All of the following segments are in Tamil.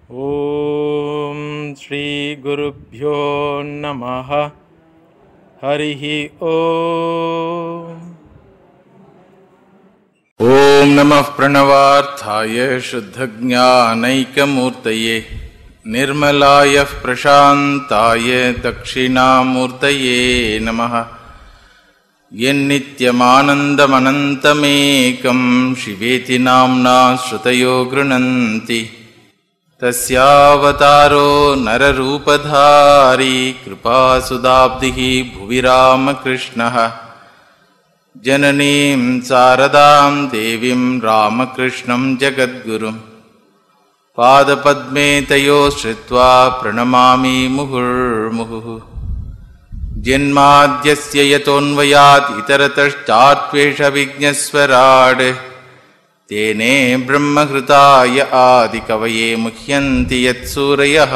ॐ श्रीगुरुभ्यो नमः हरिः ॐ ॐ नमः प्रणवार्थाय शुद्धज्ञानैकमूर्तये निर्मलाय प्रशान्ताय दक्षिणामूर्तये नमः यन्नित्यमानन्दमनन्तमेकं शिवेति नाम्ना श्रुतयो गृह्णन्ति तस्यावतारो नररूपधारी कृपासुदाब्धिः भुवि रामकृष्णः जननीं शारदां देवीं रामकृष्णं जगद्गुरुं पादपद्मे तयो श्रुत्वा प्रणमामि मुहुर्मुहुः जन्माद्यस्य यतोऽन्वयात् इतरतश्चात्वेषविज्ञस्वराड् तेने ब्रह्महृताय आदिकवये मुह्यन्ति यत्सूरयः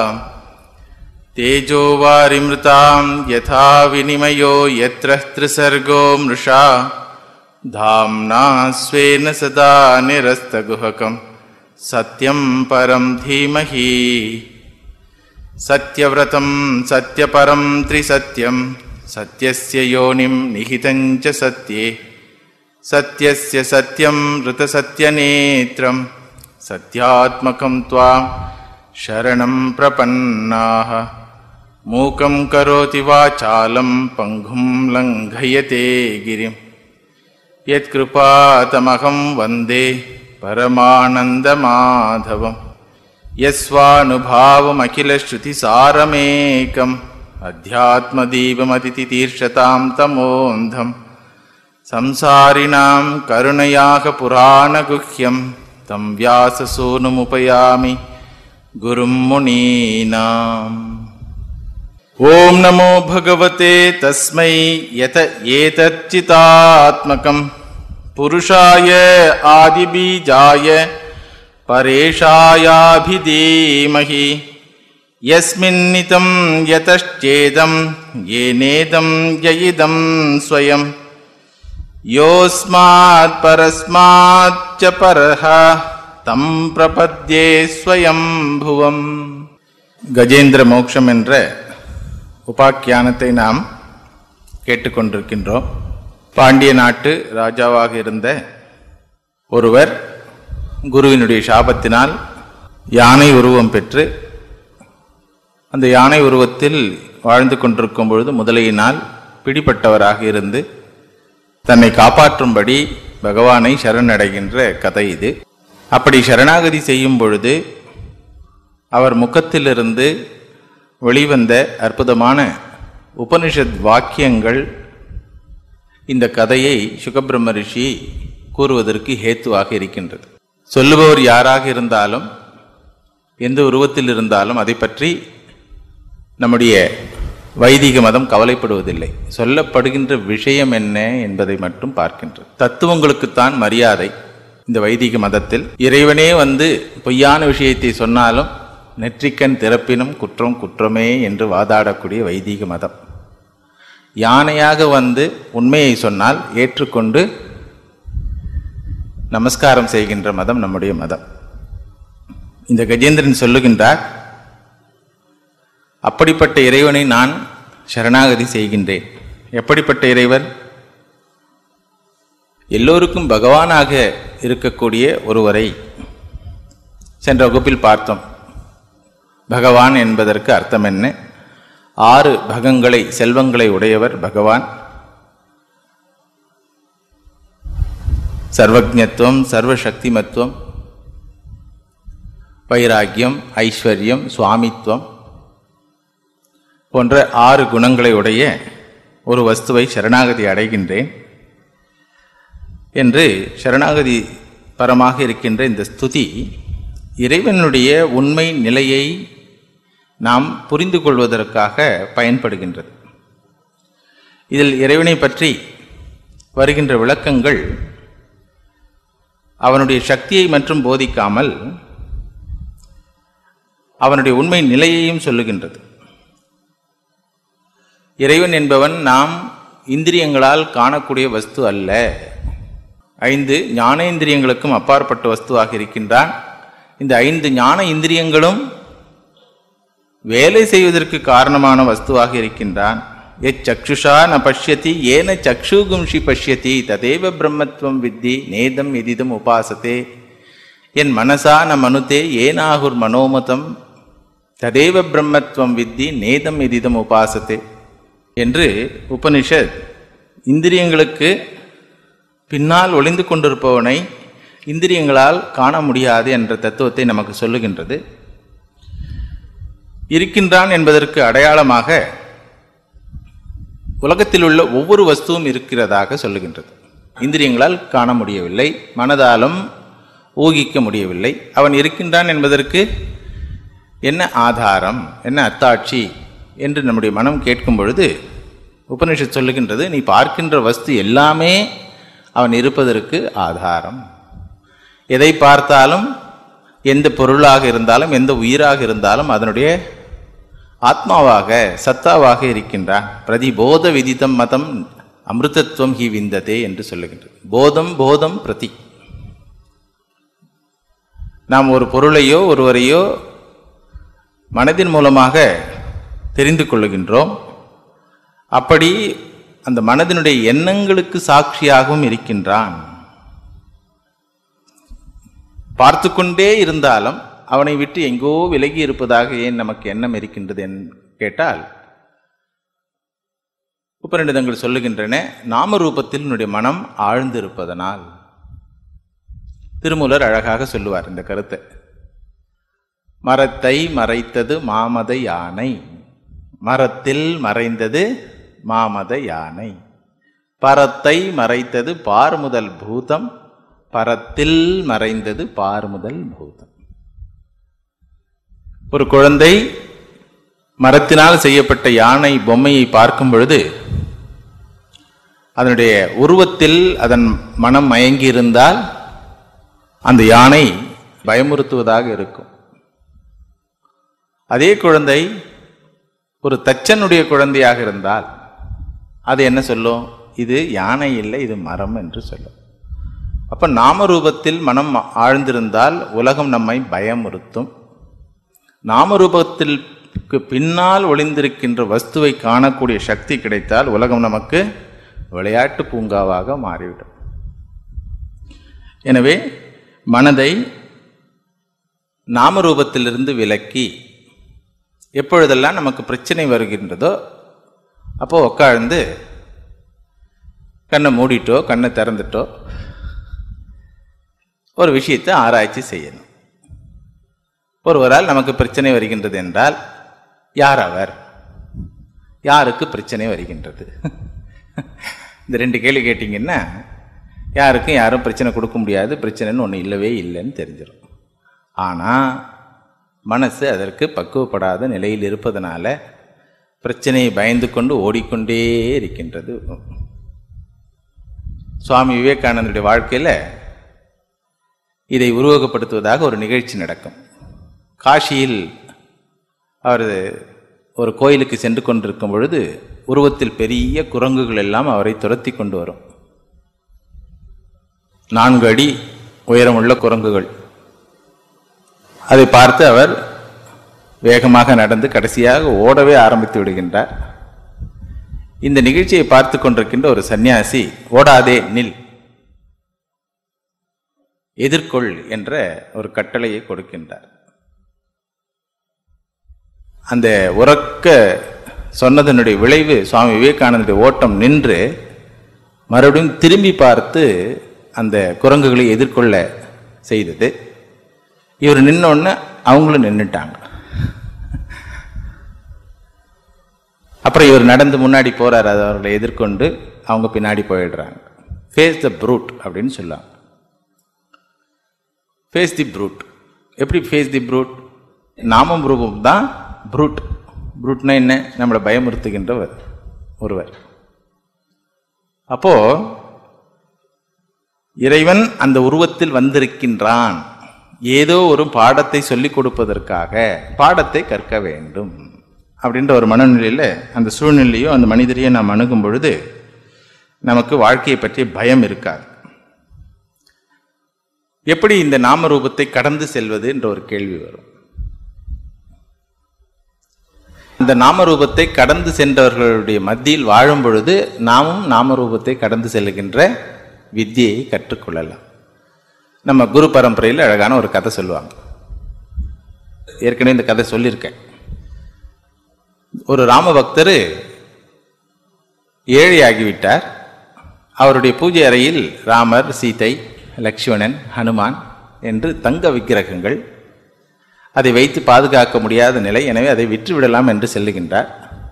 तेजो वारिमृतां यथा विनिमयो यत्र त्रिसर्गो मृषा धाम्ना स्वेन सदा निरस्तगुहकं सत्यं परं धीमहि सत्यव्रतं सत्यपरं त्रिसत्यं सत्यस्य योनिं निहितं च सत्ये सत्यस्य सत्यं ऋतसत्यनेत्रं सत्यात्मकं त्वां शरणं प्रपन्नाः मूकं करोति वाचालं पङ्गुं लङ्घयते गिरिं यत्कृपातमहं वन्दे परमानन्दमाधवम् यस्वानुभावमखिलश्रुतिसारमेकम् अध्यात्मदीपमतिथितीर्षतां तमोऽन्धम् संसारिणां करुणयाः पुराणगुह्यं तं व्याससूनुमुपयामि गुरुं मुनीनाम् ॐ नमो भगवते तस्मै यत एतच्चितात्मकं पुरुषाय आदिबीजाय परेशायाभिधीमहि यस्मिन्नितं यतश्चेदं येनेदं ययिदं स्वयं योऽस्मात् परस्माच्च परः तं பிரபத்யே ஸ்வயம்புவம் கஜேந்திர மோக்ஷம் என்ற உபாக்கியானத்தை நாம் கேட்டுக்கொண்டிருக்கின்றோம் பாண்டிய நாட்டு ராஜாவாக இருந்த ஒருவர் குருவினுடைய சாபத்தினால் யானை உருவம் பெற்று அந்த யானை உருவத்தில் வாழ்ந்து கொண்டிருக்கும் பொழுது முதலையினால் பிடிப்பட்டவராக இருந்து தன்னை காப்பாற்றும்படி பகவானை சரணடைகின்ற கதை இது அப்படி சரணாகதி செய்யும் பொழுது அவர் முகத்திலிருந்து வெளிவந்த அற்புதமான உபனிஷத் வாக்கியங்கள் இந்த கதையை சுகபிரம்ம ரிஷி கூறுவதற்கு ஹேத்துவாக இருக்கின்றது சொல்லுபவர் யாராக இருந்தாலும் எந்த உருவத்தில் இருந்தாலும் அதை பற்றி நம்முடைய வைதிக மதம் கவலைப்படுவதில்லை சொல்லப்படுகின்ற விஷயம் என்ன என்பதை மட்டும் பார்க்கின்றது தத்துவங்களுக்குத்தான் மரியாதை இந்த வைதிக மதத்தில் இறைவனே வந்து பொய்யான விஷயத்தை சொன்னாலும் நெற்றிக்கண் திறப்பினும் குற்றம் குற்றமே என்று வாதாடக்கூடிய வைதிக மதம் யானையாக வந்து உண்மையை சொன்னால் ஏற்றுக்கொண்டு நமஸ்காரம் செய்கின்ற மதம் நம்முடைய மதம் இந்த கஜேந்திரன் சொல்லுகின்றார் அப்படிப்பட்ட இறைவனை நான் சரணாகதி செய்கின்றேன் எப்படிப்பட்ட இறைவன் எல்லோருக்கும் பகவானாக இருக்கக்கூடிய ஒருவரை சென்ற வகுப்பில் பார்த்தோம் பகவான் என்பதற்கு அர்த்தம் என்ன ஆறு பகங்களை செல்வங்களை உடையவர் பகவான் சர்வஜத்துவம் சர்வசக்திமத்துவம் வைராக்கியம் ஐஸ்வர்யம் சுவாமித்துவம் போன்ற ஆறு குணங்களை உடைய ஒரு வஸ்துவை சரணாகதி அடைகின்றேன் என்று சரணாகதி பரமாக இருக்கின்ற இந்த ஸ்துதி இறைவனுடைய உண்மை நிலையை நாம் புரிந்து கொள்வதற்காக பயன்படுகின்றது இதில் இறைவனை பற்றி வருகின்ற விளக்கங்கள் அவனுடைய சக்தியை மற்றும் போதிக்காமல் அவனுடைய உண்மை நிலையையும் சொல்லுகின்றது இறைவன் என்பவன் நாம் இந்திரியங்களால் காணக்கூடிய வஸ்து அல்ல ஐந்து ஞானேந்திரியங்களுக்கும் அப்பாற்பட்ட வஸ்துவாக இருக்கின்றான் இந்த ஐந்து ஞான இந்திரியங்களும் வேலை செய்வதற்கு காரணமான வஸ்துவாக இருக்கின்றான் எச் சக்ஷுஷா ந பஷ்யதி ஏன சக்ஷுகும்ஷி பஷ்யதி ததேவ பிரம்மத்துவம் வித்தி நேதம் எதிதம் உபாசத்தே என் மனசா ந மனுதே ஏனாகுர் மனோமதம் ததேவ பிரம்மத்துவம் வித்தி நேதம் எதிதம் உபாசத்தே என்று உபனிஷத் இந்திரியங்களுக்கு பின்னால் ஒளிந்து கொண்டிருப்பவனை இந்திரியங்களால் காண முடியாது என்ற தத்துவத்தை நமக்கு சொல்லுகின்றது இருக்கின்றான் என்பதற்கு அடையாளமாக உலகத்தில் உள்ள ஒவ்வொரு வஸ்துவும் இருக்கிறதாக சொல்லுகின்றது இந்திரியங்களால் காண முடியவில்லை மனதாலும் ஊகிக்க முடியவில்லை அவன் இருக்கின்றான் என்பதற்கு என்ன ஆதாரம் என்ன அத்தாட்சி என்று நம்முடைய மனம் கேட்கும் பொழுது உபனிஷத் சொல்லுகின்றது நீ பார்க்கின்ற வஸ்து எல்லாமே அவன் இருப்பதற்கு ஆதாரம் எதை பார்த்தாலும் எந்த பொருளாக இருந்தாலும் எந்த உயிராக இருந்தாலும் அதனுடைய ஆத்மாவாக சத்தாவாக இருக்கின்றான் பிரதிபோத விதிதம் மதம் அமிர்தத்துவம் ஹி விந்ததே என்று சொல்லுகின்றது போதம் போதம் பிரதி நாம் ஒரு பொருளையோ ஒருவரையோ மனதின் மூலமாக தெரிந்து கொள்ளுகின்றோம் அப்படி அந்த மனதினுடைய எண்ணங்களுக்கு சாட்சியாகவும் இருக்கின்றான் பார்த்து கொண்டே இருந்தாலும் அவனை விட்டு எங்கோ விலகி இருப்பதாக ஏன் நமக்கு எண்ணம் இருக்கின்றது என் கேட்டால் உபநிடதங்கள் சொல்லுகின்றன நாம ரூபத்தில் என்னுடைய மனம் ஆழ்ந்திருப்பதனால் திருமூலர் அழகாக சொல்லுவார் இந்த கருத்தை மரத்தை மறைத்தது மாமத யானை மரத்தில் மறைந்தது மாமத யானை பரத்தை மறைத்தது பார்முதல் பூதம் பரத்தில் மறைந்தது பார்முதல் பூதம் ஒரு குழந்தை மரத்தினால் செய்யப்பட்ட யானை பொம்மையை பார்க்கும் பொழுது அதனுடைய உருவத்தில் அதன் மனம் மயங்கி இருந்தால் அந்த யானை பயமுறுத்துவதாக இருக்கும் அதே குழந்தை ஒரு தச்சனுடைய குழந்தையாக இருந்தால் அது என்ன சொல்லும் இது யானை இல்லை இது மரம் என்று சொல்லும் அப்ப நாம ரூபத்தில் மனம் ஆழ்ந்திருந்தால் உலகம் நம்மை பயமுறுத்தும் நாமரூபத்திற்கு பின்னால் ஒளிந்திருக்கின்ற வஸ்துவை காணக்கூடிய சக்தி கிடைத்தால் உலகம் நமக்கு விளையாட்டு பூங்காவாக மாறிவிடும் எனவே மனதை நாமரூபத்திலிருந்து விலக்கி எப்பொழுதெல்லாம் நமக்கு பிரச்சனை வருகின்றதோ அப்போ உட்காழ்ந்து கண்ணை மூடிட்டோ கண்ணை திறந்துட்டோ ஒரு விஷயத்தை ஆராய்ச்சி செய்யணும் ஒருவரால் நமக்கு பிரச்சனை வருகின்றது என்றால் யார் அவர் யாருக்கு பிரச்சனை வருகின்றது இந்த ரெண்டு கேள்வி கேட்டிங்கன்னா யாருக்கும் யாரும் பிரச்சனை கொடுக்க முடியாது பிரச்சனைன்னு ஒன்று இல்லவே இல்லைன்னு தெரிஞ்சிடும் ஆனால் மனசு அதற்கு பக்குவப்படாத நிலையில் இருப்பதனால பிரச்சனையை பயந்து கொண்டு ஓடிக்கொண்டே இருக்கின்றது சுவாமி விவேகானந்தருடைய வாழ்க்கையில் இதை உருவகப்படுத்துவதாக ஒரு நிகழ்ச்சி நடக்கும் காஷியில் அவர் ஒரு கோயிலுக்கு சென்று கொண்டிருக்கும் பொழுது உருவத்தில் பெரிய குரங்குகள் எல்லாம் அவரை துரத்தி கொண்டு வரும் நான்கு அடி உயரமுள்ள குரங்குகள் அதை பார்த்து அவர் வேகமாக நடந்து கடைசியாக ஓடவே ஆரம்பித்து விடுகின்றார் இந்த நிகழ்ச்சியை பார்த்து கொண்டிருக்கின்ற ஒரு சன்னியாசி ஓடாதே நில் எதிர்கொள் என்ற ஒரு கட்டளையை கொடுக்கின்றார் அந்த உறக்க சொன்னதனுடைய விளைவு சுவாமி விவேகானந்தருடைய ஓட்டம் நின்று மறுபடியும் திரும்பி பார்த்து அந்த குரங்குகளை எதிர்கொள்ள செய்தது இவர் நின்னோடனே அவங்களும் நின்றுட்டாங்க அப்புறம் இவர் நடந்து முன்னாடி போறார் அது அவர்களை எதிர்கொண்டு அவங்க பின்னாடி போயிடுறாங்க ஃபேஸ் த ப்ரூட் அப்படின்னு சொல்லுவாங்க ஃபேஸ் தி ப்ரூட் எப்படி ஃபேஸ் தி ப்ரூட் நாமம் ரூபம் தான் ப்ரூட் ப்ரூட்னா என்ன நம்மளை பயமுறுத்துகின்றவர் ஒருவர் அப்போ இறைவன் அந்த உருவத்தில் வந்திருக்கின்றான் ஏதோ ஒரு பாடத்தை சொல்லிக் கொடுப்பதற்காக பாடத்தை கற்க வேண்டும் அப்படின்ற ஒரு மனநிலையில் அந்த சூழ்நிலையோ அந்த மனிதரையோ நாம் அணுகும் பொழுது நமக்கு வாழ்க்கையை பற்றிய பயம் இருக்காது எப்படி இந்த நாம ரூபத்தை கடந்து செல்வது என்ற ஒரு கேள்வி வரும் இந்த நாம ரூபத்தை கடந்து சென்றவர்களுடைய மத்தியில் வாழும் பொழுது நாமும் நாம ரூபத்தை கடந்து செல்லுகின்ற வித்தியை கற்றுக்கொள்ளலாம் நம்ம குரு பரம்பரையில் அழகான ஒரு கதை சொல்லுவாங்க ஏற்கனவே இந்த கதை சொல்லியிருக்கேன் ஒரு ராம பக்தர் ஏழையாகிவிட்டார் அவருடைய பூஜை அறையில் ராமர் சீதை லக்ஷ்மணன் ஹனுமான் என்று தங்க விக்கிரகங்கள் அதை வைத்து பாதுகாக்க முடியாத நிலை எனவே அதை விற்றுவிடலாம் என்று செல்லுகின்றார்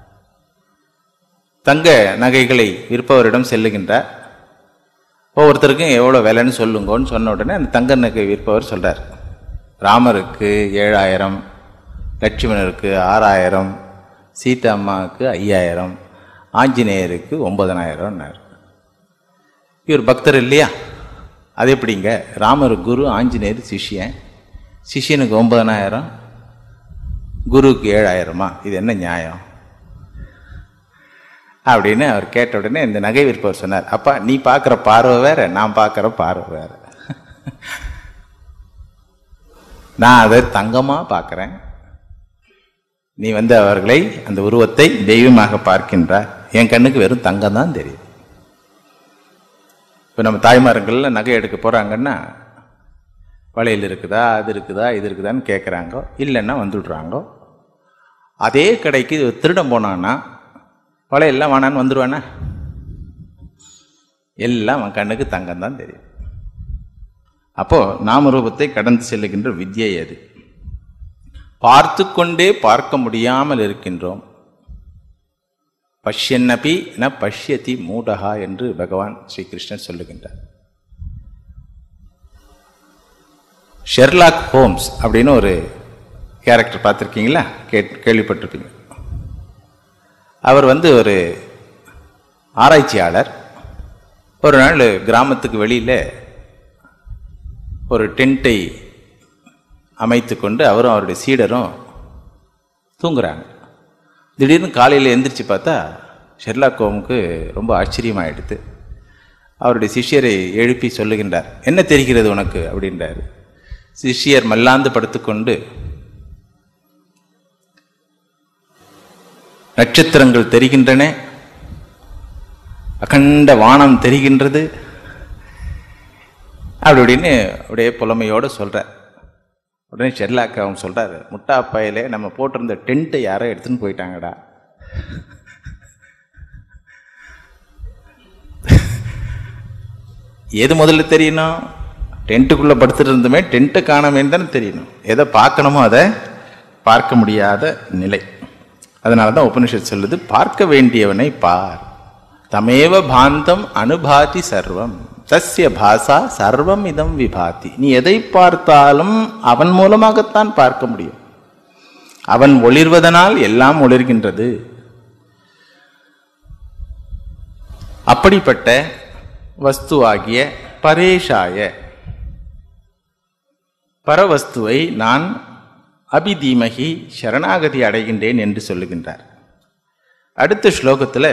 தங்க நகைகளை விற்பவரிடம் செல்லுகின்றார் ஒவ்வொருத்தருக்கும் எவ்வளோ விலைன்னு சொல்லுங்கன்னு சொன்ன உடனே அந்த தங்க நகை விற்பவர் சொல்றார் ராமருக்கு ஏழாயிரம் லட்சுமணருக்கு ஆறாயிரம் சீதா அம்மாவுக்கு ஐயாயிரம் ஆஞ்சநேயருக்கு ஒன்பதனாயிரம்னார் இவர் பக்தர் இல்லையா அது எப்படிங்க ராமர் குரு ஆஞ்சநேயர் சிஷ்யன் சிஷ்யனுக்கு ஒன்பதனாயிரம் குருவுக்கு ஏழாயிரமா இது என்ன நியாயம் அப்படின்னு அவர் கேட்ட உடனே இந்த நகை விற்பவர் சொன்னார் அப்பா நீ பார்க்குற பார்வை வேற நான் பார்க்குற பார்வை வேற நான் அதை தங்கமாக பார்க்குறேன் நீ வந்து அவர்களை அந்த உருவத்தை தெய்வமாக பார்க்கின்றார் என் கண்ணுக்கு வெறும் தங்கம் தான் தெரியுது இப்போ நம்ம தாய்மார்கள்ல நகை எடுக்க போகிறாங்கன்னா வளையல் இருக்குதா அது இருக்குதா இது இருக்குதான்னு கேட்குறாங்க இல்லைன்னா வந்துடுறாங்க அதே கடைக்கு திருடன் போனான்னா வளையல்லாம் வேணான்னு வந்துடுவானா எல்லாம் அவன் கண்ணுக்கு தங்கம் தான் தெரியும் அப்போ நாமரூபத்தை கடந்து செல்லுகின்ற வித்யை அது பார்த்து கொண்டே பார்க்க முடியாமல் இருக்கின்றோம் பஷ்யன்னபி ந பஷ்யதி மூடகா என்று பகவான் ஸ்ரீகிருஷ்ணன் சொல்லுகின்றார் ஷெர்லாக் ஹோம்ஸ் அப்படின்னு ஒரு கேரக்டர் பார்த்துருக்கீங்களா கே கேள்விப்பட்டிருப்பீங்க அவர் வந்து ஒரு ஆராய்ச்சியாளர் ஒரு நாள் கிராமத்துக்கு வெளியில் ஒரு டென்ட்டை அமைத்து கொண்டு அவரும் அவருடைய சீடரும் தூங்குறாங்க திடீர்னு காலையில் எந்திரிச்சு பார்த்தா ஷெர்லாக் ஹோமுக்கு ரொம்ப ஆச்சரியமாயிடுது அவருடைய சிஷ்யரை எழுப்பி சொல்லுகின்றார் என்ன தெரிகிறது உனக்கு அப்படின்றாரு சிஷ்யர் மல்லாந்து படுத்துக்கொண்டு நட்சத்திரங்கள் தெரிகின்றன அகண்ட வானம் தெரிகின்றது அப்படி அப்படின்னு அப்படியே புலமையோடு சொல்கிறார் உடனே ஷெர்லாக் அவன் சொல்கிறாரு முட்டா பையிலே நம்ம போட்டிருந்த டென்ட்டை யாரோ எடுத்துன்னு போயிட்டாங்கடா எது முதல்ல தெரியணும் டென்ட்டுக்குள்ளே படுத்துட்டு இருந்தோமே டென்ட்டை காணமேன்னு தானே தெரியணும் எதை பார்க்கணுமோ அதை பார்க்க முடியாத நிலை அதனால தான் உபனிஷத் சொல்லுது பார்க்க வேண்டியவனை பார் தமேவ பாந்தம் அனுபாதி சர்வம் தஸ்ய பாசா சர்வம் இதம் விபாதி நீ எதை பார்த்தாலும் அவன் மூலமாகத்தான் பார்க்க முடியும் அவன் ஒளிர்வதனால் எல்லாம் ஒளிர்கின்றது அப்படிப்பட்ட வஸ்துவாகிய பரேஷாய பரவஸ்துவை நான் அபிதீமகி சரணாகதி அடைகின்றேன் என்று சொல்லுகின்றார் அடுத்த ஸ்லோகத்தில்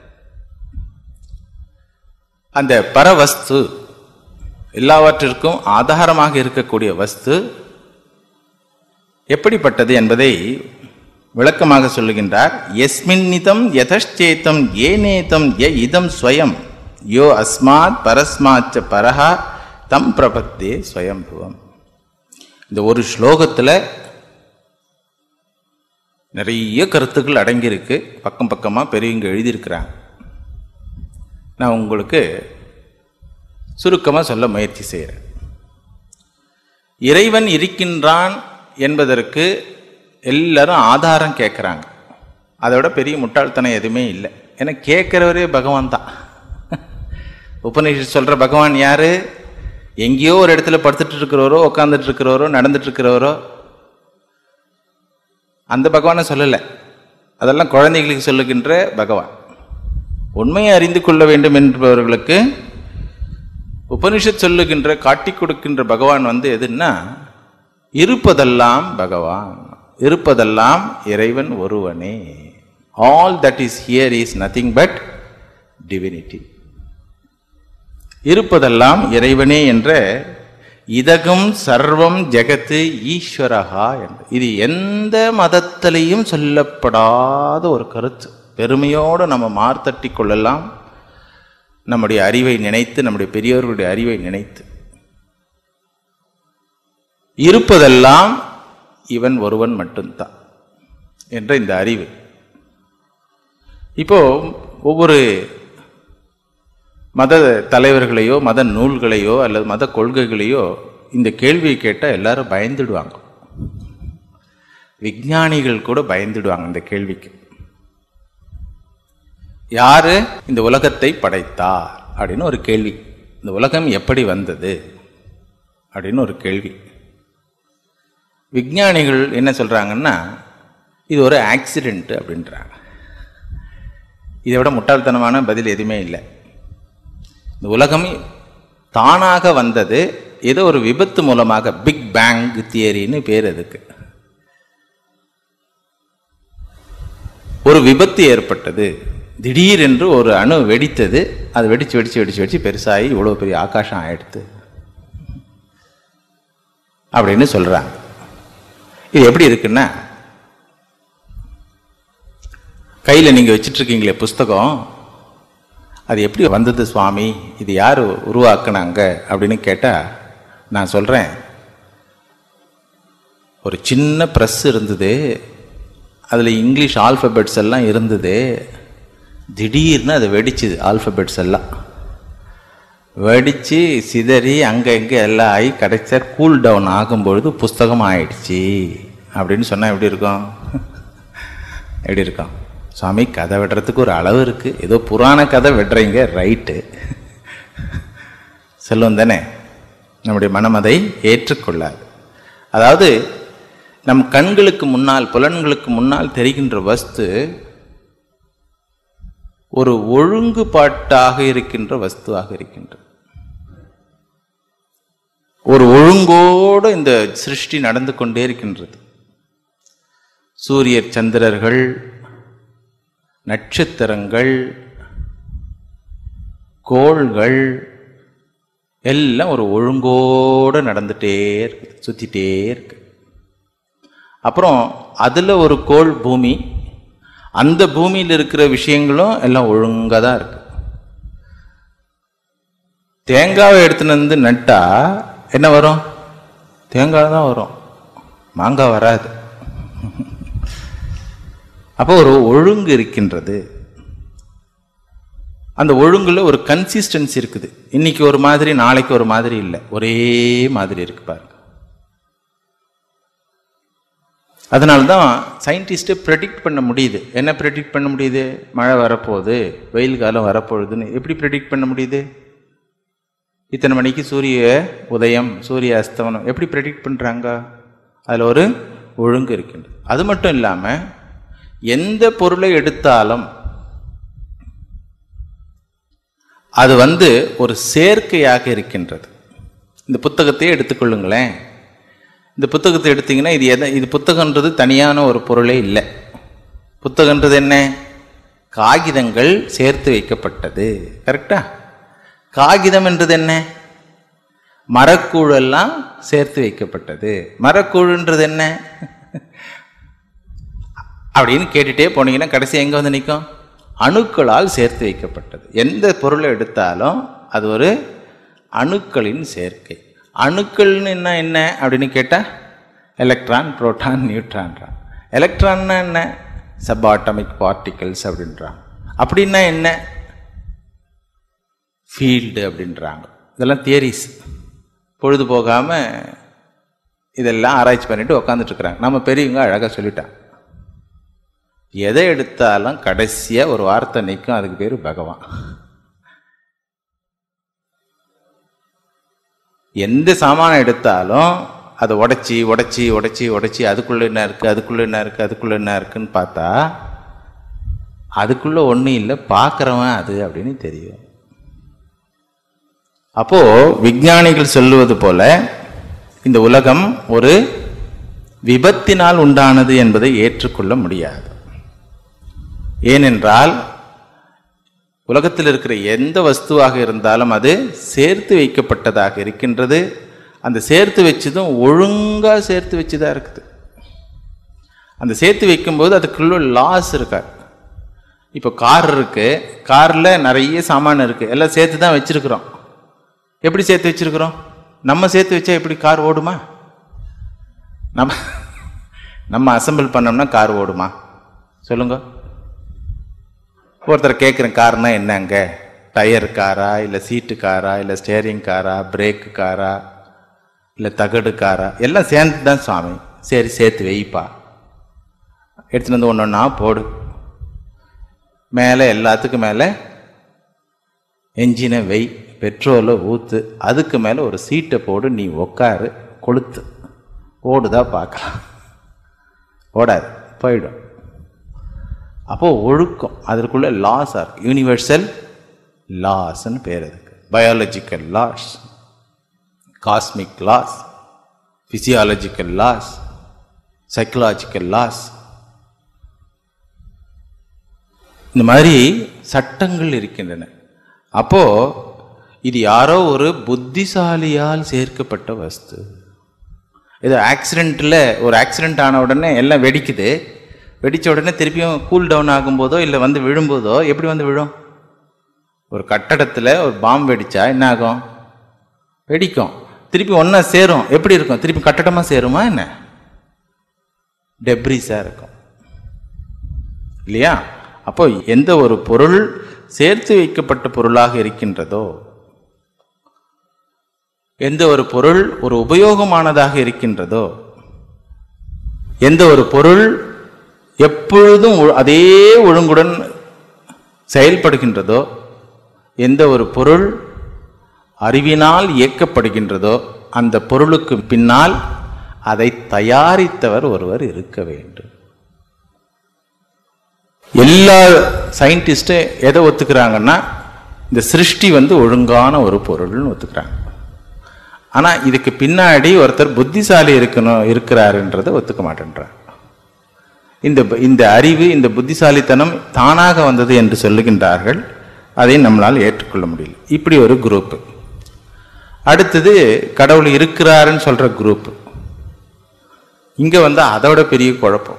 அந்த பரவஸ்து எல்லாவற்றிற்கும் ஆதாரமாக இருக்கக்கூடிய வஸ்து எப்படிப்பட்டது என்பதை விளக்கமாக சொல்லுகின்றார் எஸ்மின் நிதம் யதச்சேத்தம் ஏனேதம் ய இதம் ஸ்வயம் யோ அஸ்மாத் பரஸ்மாச்ச பரஹா தம் பிரபத்தே ஸ்வயம்புவம் இந்த ஒரு ஸ்லோகத்தில் நிறைய கருத்துக்கள் அடங்கியிருக்கு பக்கம் பக்கமாக பெரியவங்க எழுதியிருக்கிறாங்க நான் உங்களுக்கு சுருக்கமாக சொல்ல முயற்சி செய்கிறேன் இறைவன் இருக்கின்றான் என்பதற்கு எல்லாரும் ஆதாரம் கேட்குறாங்க அதோட பெரிய முட்டாள்தனம் எதுவுமே இல்லை ஏன்னா கேட்குறவரே பகவான் தான் உபநிஷத் சொல்கிற பகவான் யார் எங்கேயோ ஒரு இடத்துல படுத்துட்டு இருக்கிறவரோ உட்காந்துட்டு இருக்கிறவரோ நடந்துட்டு இருக்கிறவரோ அந்த பகவானை சொல்லலை அதெல்லாம் குழந்தைகளுக்கு சொல்லுகின்ற பகவான் உண்மையை அறிந்து கொள்ள வேண்டும் என்பவர்களுக்கு உபனிஷத் சொல்லுகின்ற காட்டி கொடுக்கின்ற பகவான் வந்து எதுன்னா இருப்பதெல்லாம் பகவான் இருப்பதெல்லாம் இறைவன் ஒருவனே all that is here is nothing but divinity இருப்பதெல்லாம் இறைவனே என்ற இதகும் சர்வம் ஜெகத்து ஈஸ்வரகா என்று இது எந்த மதத்திலையும் சொல்லப்படாத ஒரு கருத்து பெருமையோடு நம்ம மார்த்தட்டி கொள்ளலாம் நம்முடைய அறிவை நினைத்து நம்முடைய பெரியோர்களுடைய அறிவை நினைத்து இருப்பதெல்லாம் இவன் ஒருவன் மட்டும்தான் என்ற இந்த அறிவு இப்போ ஒவ்வொரு மத தலைவர்களையோ மத நூல்களையோ அல்லது மத கொள்கைகளையோ இந்த கேள்வியை கேட்டால் எல்லாரும் பயந்துடுவாங்க விஞ்ஞானிகள் கூட பயந்துடுவாங்க இந்த கேள்விக்கு யாரு இந்த உலகத்தை படைத்தார் அப்படின்னு ஒரு கேள்வி இந்த உலகம் எப்படி வந்தது அப்படின்னு ஒரு கேள்வி விஞ்ஞானிகள் என்ன சொல்றாங்கன்னா இது ஒரு ஆக்சிடென்ட் அப்படின்றாங்க இதை விட முட்டாள்தனமான பதில் எதுவுமே இல்லை இந்த உலகம் தானாக வந்தது ஏதோ ஒரு விபத்து மூலமாக பிக் பேங் தியரின்னு பேர் அதுக்கு ஒரு விபத்து ஏற்பட்டது திடீரென்று ஒரு அணு வெடித்தது அது வெடிச்சு வெடிச்சு வெடிச்சு வெடிச்சு பெருசாகி இவ்வளோ பெரிய ஆகாசம் ஆயிடுத்து அப்படின்னு சொல்றாங்க இது எப்படி இருக்குன்னா கையில் நீங்கள் வச்சிட்டு இருக்கீங்களே புஸ்தகம் அது எப்படி வந்தது சுவாமி இது யார் உருவாக்குனாங்க அப்படின்னு கேட்டால் நான் சொல்கிறேன் ஒரு சின்ன ப்ரெஸ் இருந்தது அதில் இங்கிலீஷ் ஆல்ஃபபெட்ஸ் எல்லாம் இருந்தது திடீர்னு அது வெடிச்சுது ஆல்ஃபபெட்ஸ் எல்லாம் வெடித்து சிதறி அங்கே இங்கே எல்லாம் ஆகி கடைசியா கூல் டவுன் ஆகும்பொழுது புஸ்தகம் ஆயிடுச்சு அப்படின்னு சொன்னால் எப்படி இருக்கும் எப்படி இருக்கும் சுவாமி கதை வெட்டுறதுக்கு ஒரு அளவு இருக்குது ஏதோ புராண கதை வெட்டுறீங்க ரைட்டு செல்வம் தானே நம்முடைய மனம் அதை ஏற்றுக்கொள்ளாது அதாவது நம் கண்களுக்கு முன்னால் புலன்களுக்கு முன்னால் தெரிகின்ற வஸ்து ஒரு ஒழுங்குபாட்டாக இருக்கின்ற வஸ்துவாக இருக்கின்றது ஒரு ஒழுங்கோடு இந்த சிருஷ்டி நடந்து கொண்டே இருக்கின்றது சூரியர் சந்திரர்கள் நட்சத்திரங்கள் கோள்கள் எல்லாம் ஒரு ஒழுங்கோடு நடந்துட்டே இருக்கு சுத்திட்டே இருக்கு அப்புறம் அதுல ஒரு கோள் பூமி அந்த பூமியில் இருக்கிற விஷயங்களும் எல்லாம் ஒழுங்கா தான் இருக்கு தேங்காவை எடுத்துன்னு வந்து நட்டா என்ன வரும் தேங்காய் தான் வரும் மாங்காய் வராது அப்போ ஒரு ஒழுங்கு இருக்கின்றது அந்த ஒழுங்குல ஒரு கன்சிஸ்டன்சி இருக்குது இன்னைக்கு ஒரு மாதிரி நாளைக்கு ஒரு மாதிரி இல்லை ஒரே மாதிரி இருக்கு பாருங்க அதனால தான் சயின்டிஸ்ட்டு ப்ரெடிக்ட் பண்ண முடியுது என்ன ப்ரெடிக்ட் பண்ண முடியுது மழை வரப்போகுது வெயில் காலம் வரப்போகுதுன்னு எப்படி ப்ரெடிக்ட் பண்ண முடியுது இத்தனை மணிக்கு சூரிய உதயம் சூரிய அஸ்தமனம் எப்படி ப்ரெடிக்ட் பண்ணுறாங்க அதில் ஒரு ஒழுங்கு இருக்கின்றது அது மட்டும் இல்லாமல் எந்த பொருளை எடுத்தாலும் அது வந்து ஒரு சேர்க்கையாக இருக்கின்றது இந்த புத்தகத்தையே எடுத்துக்கொள்ளுங்களேன் இந்த புத்தகத்தை எடுத்தீங்கன்னா இது எதை இது புத்தகன்றது தனியான ஒரு பொருளே இல்லை புத்தகன்றது என்ன காகிதங்கள் சேர்த்து வைக்கப்பட்டது கரெக்டா காகிதம் என்றது என்ன மரக்கூழெல்லாம் சேர்த்து வைக்கப்பட்டது மரக்கூழுன்றது என்ன அப்படின்னு கேட்டுட்டே போனீங்கன்னா கடைசி எங்கே வந்து நிற்கும் அணுக்களால் சேர்த்து வைக்கப்பட்டது எந்த பொருளை எடுத்தாலும் அது ஒரு அணுக்களின் சேர்க்கை அணுக்கள்னு என்ன என்ன அப்படின்னு கேட்டால் எலக்ட்ரான் புரோட்டான் நியூட்ரான்றான் எலக்ட்ரான்னா என்ன சப்பாட்டமிக் பார்ட்டிகல்ஸ் அப்படின்றான் அப்படின்னா என்ன ஃபீல்டு அப்படின்றாங்க இதெல்லாம் தியரிஸ் பொழுது போகாமல் இதெல்லாம் ஆராய்ச்சி பண்ணிட்டு உக்காந்துட்டு இருக்கிறாங்க நம்ம பெரியவங்க அழகாக சொல்லிட்டான் எதை எடுத்தாலும் கடைசியாக ஒரு வார்த்தை நிற்கும் அதுக்கு பேர் பகவான் எந்த சாமானை எடுத்தாலும் அதை உடைச்சி உடைச்சி உடைச்சி உடைச்சி அதுக்குள்ளே என்ன இருக்குது அதுக்குள்ளே என்ன இருக்குது அதுக்குள்ளே என்ன இருக்குன்னு பார்த்தா அதுக்குள்ளே ஒன்றும் இல்லை பார்க்குறவன் அது அப்படின்னு தெரியும் அப்போ விஞ்ஞானிகள் சொல்லுவது போல இந்த உலகம் ஒரு விபத்தினால் உண்டானது என்பதை ஏற்றுக்கொள்ள முடியாது ஏனென்றால் உலகத்தில் இருக்கிற எந்த வஸ்துவாக இருந்தாலும் அது சேர்த்து வைக்கப்பட்டதாக இருக்கின்றது அந்த சேர்த்து வச்சதும் ஒழுங்காக சேர்த்து வச்சு தான் இருக்குது அந்த சேர்த்து வைக்கும்போது அதுக்குள்ள லாஸ் இருக்காது இப்போ கார் இருக்கு காரில் நிறைய சாமான் இருக்கு எல்லாம் சேர்த்து தான் வச்சிருக்கிறோம் எப்படி சேர்த்து வச்சிருக்கிறோம் நம்ம சேர்த்து வச்சா எப்படி கார் ஓடுமா நம்ம நம்ம அசெம்பிள் பண்ணோம்னா கார் ஓடுமா சொல்லுங்க ஒருத்தர் கேட்குறேன் கார்னா என்னங்க டயர் காரா இல்லை சீட்டு காரா இல்லை ஸ்டேரிங் காரா பிரேக்கு காரா இல்லை தகடு காரா எல்லாம் சேர்ந்து தான் சுவாமி சரி சேர்த்து வைப்பா எடுத்துட்டு வந்து ஒன்று ஒன்றா போடு மேலே எல்லாத்துக்கும் மேலே என்ஜினை வெய் பெட்ரோலை ஊற்று அதுக்கு மேலே ஒரு சீட்டை போடு நீ உக்காரு கொளுத்து ஓடுதா பார்க்கலாம் ஓடாது போயிடும் அப்போ ஒழுக்கம் அதற்குள்ள லாஸ் இருக்கு யூனிவர்சல் லாஸ்ன்னு பேர் அதுக்கு biological laws cosmic laws physiological laws psychological laws இந்த மாதிரி சட்டங்கள் இருக்கின்றன அப்போ இது யாரோ ஒரு புத்திசாலியால் சேர்க்கப்பட்ட வஸ்து இது ஆக்சிடெண்ட்டில் ஒரு ஆக்சிடெண்ட் ஆன உடனே எல்லாம் வெடிக்குது வெடித்த உடனே திருப்பியும் கூல் டவுன் ஆகும்போதோ இல்லை வந்து விழும்போதோ எப்படி வந்து விழும் ஒரு கட்டடத்தில் ஒரு பாம்பு வெடிச்சா என்ன ஆகும் வெடிக்கும் திருப்பி ஒன்றா சேரும் எப்படி இருக்கும் திருப்பி கட்டடமாக சேருமா என்ன டெப்ரிஸாக இருக்கும் இல்லையா அப்போ எந்த ஒரு பொருள் சேர்த்து வைக்கப்பட்ட பொருளாக இருக்கின்றதோ எந்த ஒரு பொருள் ஒரு உபயோகமானதாக இருக்கின்றதோ எந்த ஒரு பொருள் எப்பொழுதும் ஒ- அதே ஒழுங்குடன் செயல்படுகின்றதோ எந்த ஒரு பொருள் அறிவினால் இயக்கப்படுகின்றதோ அந்த பொருளுக்கு பின்னால் அதை தயாரித்தவர் ஒருவர் இருக்க வேண்டும் எல்லா சயின்டிஸ்டும் எதை ஒத்துக்கிறாங்கன்னா இந்த சிருஷ்டி வந்து ஒழுங்கான ஒரு பொருள்னு ஒத்துக்கிறாங்க ஆனால் இதுக்கு பின்னாடி ஒருத்தர் புத்திசாலி இருக்கணும் இருக்கிறாருன்றதை ஒத்துக்க மாட்டேன்றார் இந்த ப- இந்த அறிவு இந்த புத்திசாலித்தனம் தானாக வந்தது என்று சொல்லுகின்றார்கள் அதை நம்மளால் ஏற்றுக்கொள்ள முடியல இப்படி ஒரு குரூப் அடுத்தது கடவுள் இருக்கிறாருன்னு சொல்ற குரூப் இங்க வந்து அதோட பெரிய குழப்பம்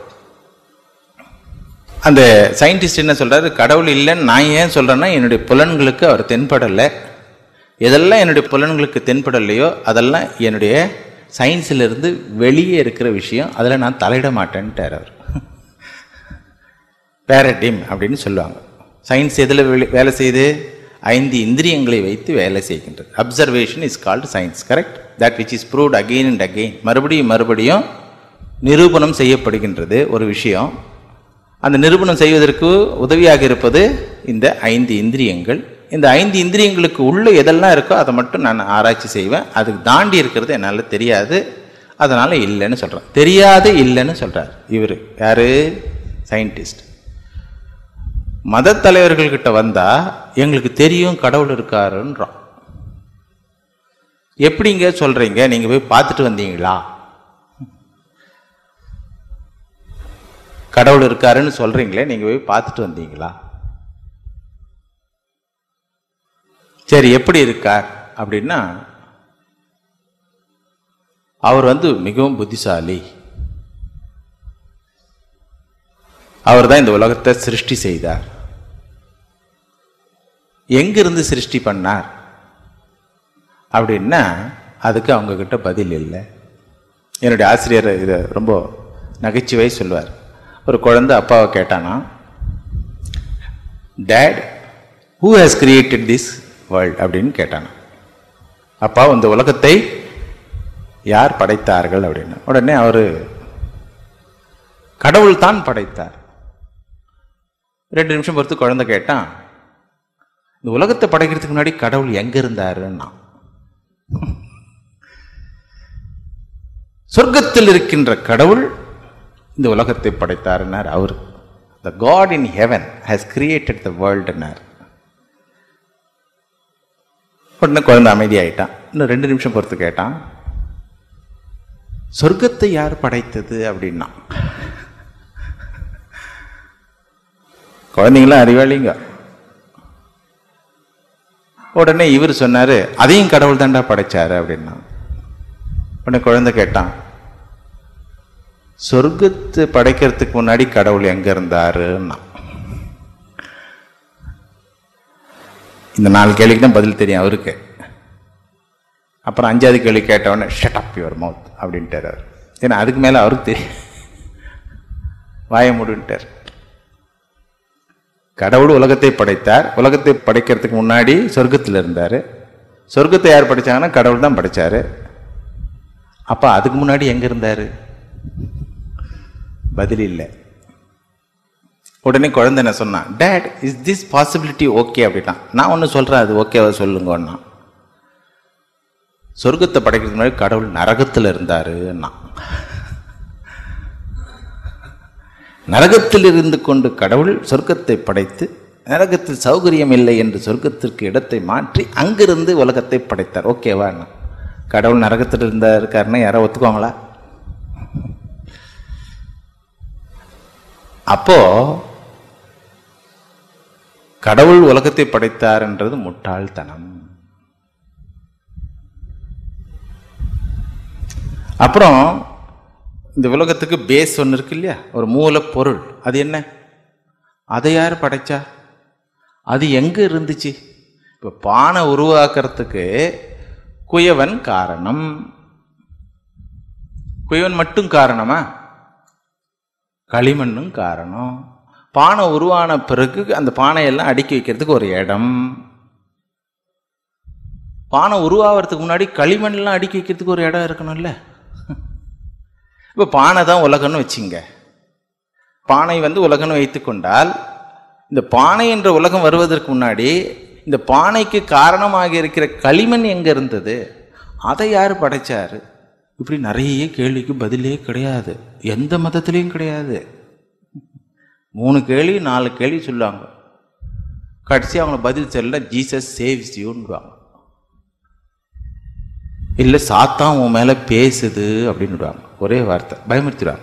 அந்த சயின்டிஸ்ட் என்ன சொல்றாரு கடவுள் இல்லைன்னு நான் ஏன் சொல்றேன்னா என்னுடைய புலன்களுக்கு அவர் தென்படலை எதெல்லாம் என்னுடைய புலன்களுக்கு தென்படலையோ அதெல்லாம் என்னுடைய சயின்ஸில் இருந்து வெளியே இருக்கிற விஷயம் அதில் நான் தலையிட மாட்டேன்ட்டார் அவர் பேரடிம் அப்படின்னு சொல்லுவாங்க சயின்ஸ் எதில் வேலை செய்யுது ஐந்து இந்திரியங்களை வைத்து வேலை செய்கின்றது observation is called science correct that which is proved again and again மறுபடியும் மறுபடியும் நிரூபணம் செய்யப்படுகின்றது ஒரு விஷயம் அந்த நிரூபணம் செய்வதற்கு உதவியாக இருப்பது இந்த ஐந்து இந்திரியங்கள் இந்த ஐந்து இந்திரியங்களுக்கு உள்ள எதெல்லாம் இருக்கோ அதை மட்டும் நான் ஆராய்ச்சி செய்வேன் அதுக்கு தாண்டி இருக்கிறது என்னால் தெரியாது அதனால் இல்லைன்னு சொல்கிறேன் தெரியாது இல்லைன்னு சொல்கிறார் இவர் யாரு சயின்டிஸ்ட் மத தலைவர்கள்கிட்ட வந்தா எங்களுக்கு தெரியும் கடவுள் இருக்காருன்றோம் எப்படிங்க சொல்றீங்க நீங்க போய் பார்த்துட்டு வந்தீங்களா கடவுள் இருக்காருன்னு சொல்றீங்களே நீங்க போய் பார்த்துட்டு வந்தீங்களா சரி எப்படி இருக்கார் அப்படின்னா அவர் வந்து மிகவும் புத்திசாலி அவர் தான் இந்த உலகத்தை சிருஷ்டி செய்தார் எங்கிருந்து சிருஷ்டி பண்ணார் அப்படின்னா அதுக்கு அவங்க கிட்ட பதில் இல்லை என்னுடைய ஆசிரியர் இதை ரொம்ப நகைச்சுவை சொல்வார் ஒரு குழந்தை அப்பாவை கேட்டானா dad who has created this world அப்படின்னு கேட்டானா அப்பா இந்த உலகத்தை யார் படைத்தார்கள் அப்படின்னு உடனே அவர் கடவுள் தான் படைத்தார் ரெண்டு நிமிஷம் பொறுத்து குழந்தை கேட்டான் இந்த உலகத்தை படைக்கிறதுக்கு முன்னாடி கடவுள் எங்க இருந்தாருன்னா சொர்க்கத்தில் இருக்கின்ற கடவுள் இந்த உலகத்தை படைத்தாருன்னார் அவர் the God in heaven has created the வேர்ல்டுனார் உடனே குழந்தை அமைதியாயிட்டான் இன்னும் ரெண்டு நிமிஷம் பொறுத்து கேட்டான் சொர்க்கத்தை யார் படைத்தது அப்படின்னா குழந்தைங்களாம் அறிவாளிங்க உடனே இவர் சொன்னாரு அதையும் கடவுள் தாண்டா படைச்சாரு அப்படின்னா உடனே குழந்தை கேட்டான் சொர்க்கத்தை படைக்கிறதுக்கு முன்னாடி கடவுள் எங்க இருந்தாருன்னா இந்த நாலு கேள்விக்கு தான் பதில் தெரியும் அவருக்கு அப்புறம் அஞ்சாவது கேள்வி கேட்டவொடனே ஷட் அப் யுவர் மவுத் அப்படின்ட்டார் அவர் ஏன்னா அதுக்கு மேலே அவருக்கு தெரியும் வாய மூடுன்ட்டார் கடவுள் உலகத்தை படைத்தார் உலகத்தை படைக்கிறதுக்கு முன்னாடி சொர்க்கத்தில் இருந்தார் சொர்க்கத்தை யார் படைச்சாங்கன்னா கடவுள் தான் படைச்சாரு அப்போ அதுக்கு முன்னாடி எங்கே இருந்தார் பதில் இல்லை உடனே குழந்தை என்ன சொன்னான் dad is this possibility okay அப்படின்னா நான் ஒன்று சொல்கிறேன் அது ஓகேவா சொல்லுங்கன்னா சொர்க்கத்தை படைக்கிறதுக்கு முன்னாடி கடவுள் நரகத்தில் இருந்தாருன்னா நரகத்தில் இருந்து கொண்டு கடவுள் சொர்க்கத்தை படைத்து நரகத்தில் சௌகரியம் இல்லை என்று சொர்க்கத்திற்கு இடத்தை மாற்றி அங்கிருந்து உலகத்தை படைத்தார் ஓகேவா கடவுள் நரகத்தில் இருந்தா இருக்காருன்னா யாரோ ஒத்துக்குவாங்களா அப்போ கடவுள் உலகத்தை படைத்தார் என்றது முட்டாள்தனம் அப்புறம் இந்த உலகத்துக்கு பேஸ் ஒன்று இருக்கு இல்லையா ஒரு மூலப்பொருள் அது என்ன அதை யார் படைச்சா அது எங்கே இருந்துச்சு இப்போ பானை உருவாக்குறதுக்கு குயவன் காரணம் குயவன் மட்டும் காரணமா களிமண்ணும் காரணம் பானை உருவான பிறகு அந்த பானையெல்லாம் அடுக்கி வைக்கிறதுக்கு ஒரு இடம் பானை உருவாகிறதுக்கு முன்னாடி களிமண்லாம் அடுக்கி வைக்கிறதுக்கு ஒரு இடம் இருக்கணும்ல இப்போ பானை தான் உலகம்னு வச்சுங்க பானை வந்து உலகம்னு வைத்துக்கொண்டால் இந்த பானை என்ற உலகம் வருவதற்கு முன்னாடி இந்த பானைக்கு காரணமாக இருக்கிற களிமண் எங்கே இருந்தது அதை யார் படைச்சார் இப்படி நிறைய கேள்விக்கு பதிலே கிடையாது எந்த மதத்துலேயும் கிடையாது மூணு கேள்வி நாலு கேள்வி சொல்லுவாங்க கடைசி அவங்க பதில் சொல்ல ஜீசஸ் சேவ்ஸ் யூன்னுவாங்க இல்லை சாத்தான் உன் மேலே பேசுது அப்படின்னுடுவாங்க ஒரே வார்த்தை பயமுறுத்திடுவாங்க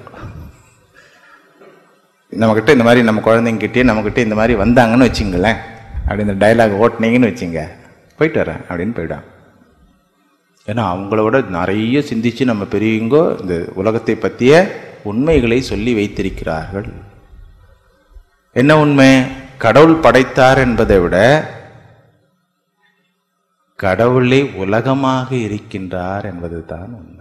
நம்மக்கிட்ட இந்த மாதிரி நம்ம குழந்தைங்கிட்டே நம்மக்கிட்ட இந்த மாதிரி வந்தாங்கன்னு வச்சுங்களேன் அப்படி இந்த டைலாக் ஓட்டினீங்கன்னு வச்சுங்க போயிட்டு வரேன் அப்படின்னு போயிடுவாங்க ஏன்னா அவங்களோட நிறைய சிந்திச்சு நம்ம பெரியவங்கோ இந்த உலகத்தை பற்றிய உண்மைகளை சொல்லி வைத்திருக்கிறார்கள் என்ன உண்மை கடவுள் படைத்தார் என்பதை விட கடவுளே உலகமாக இருக்கின்றார் என்பதுதான் உண்மை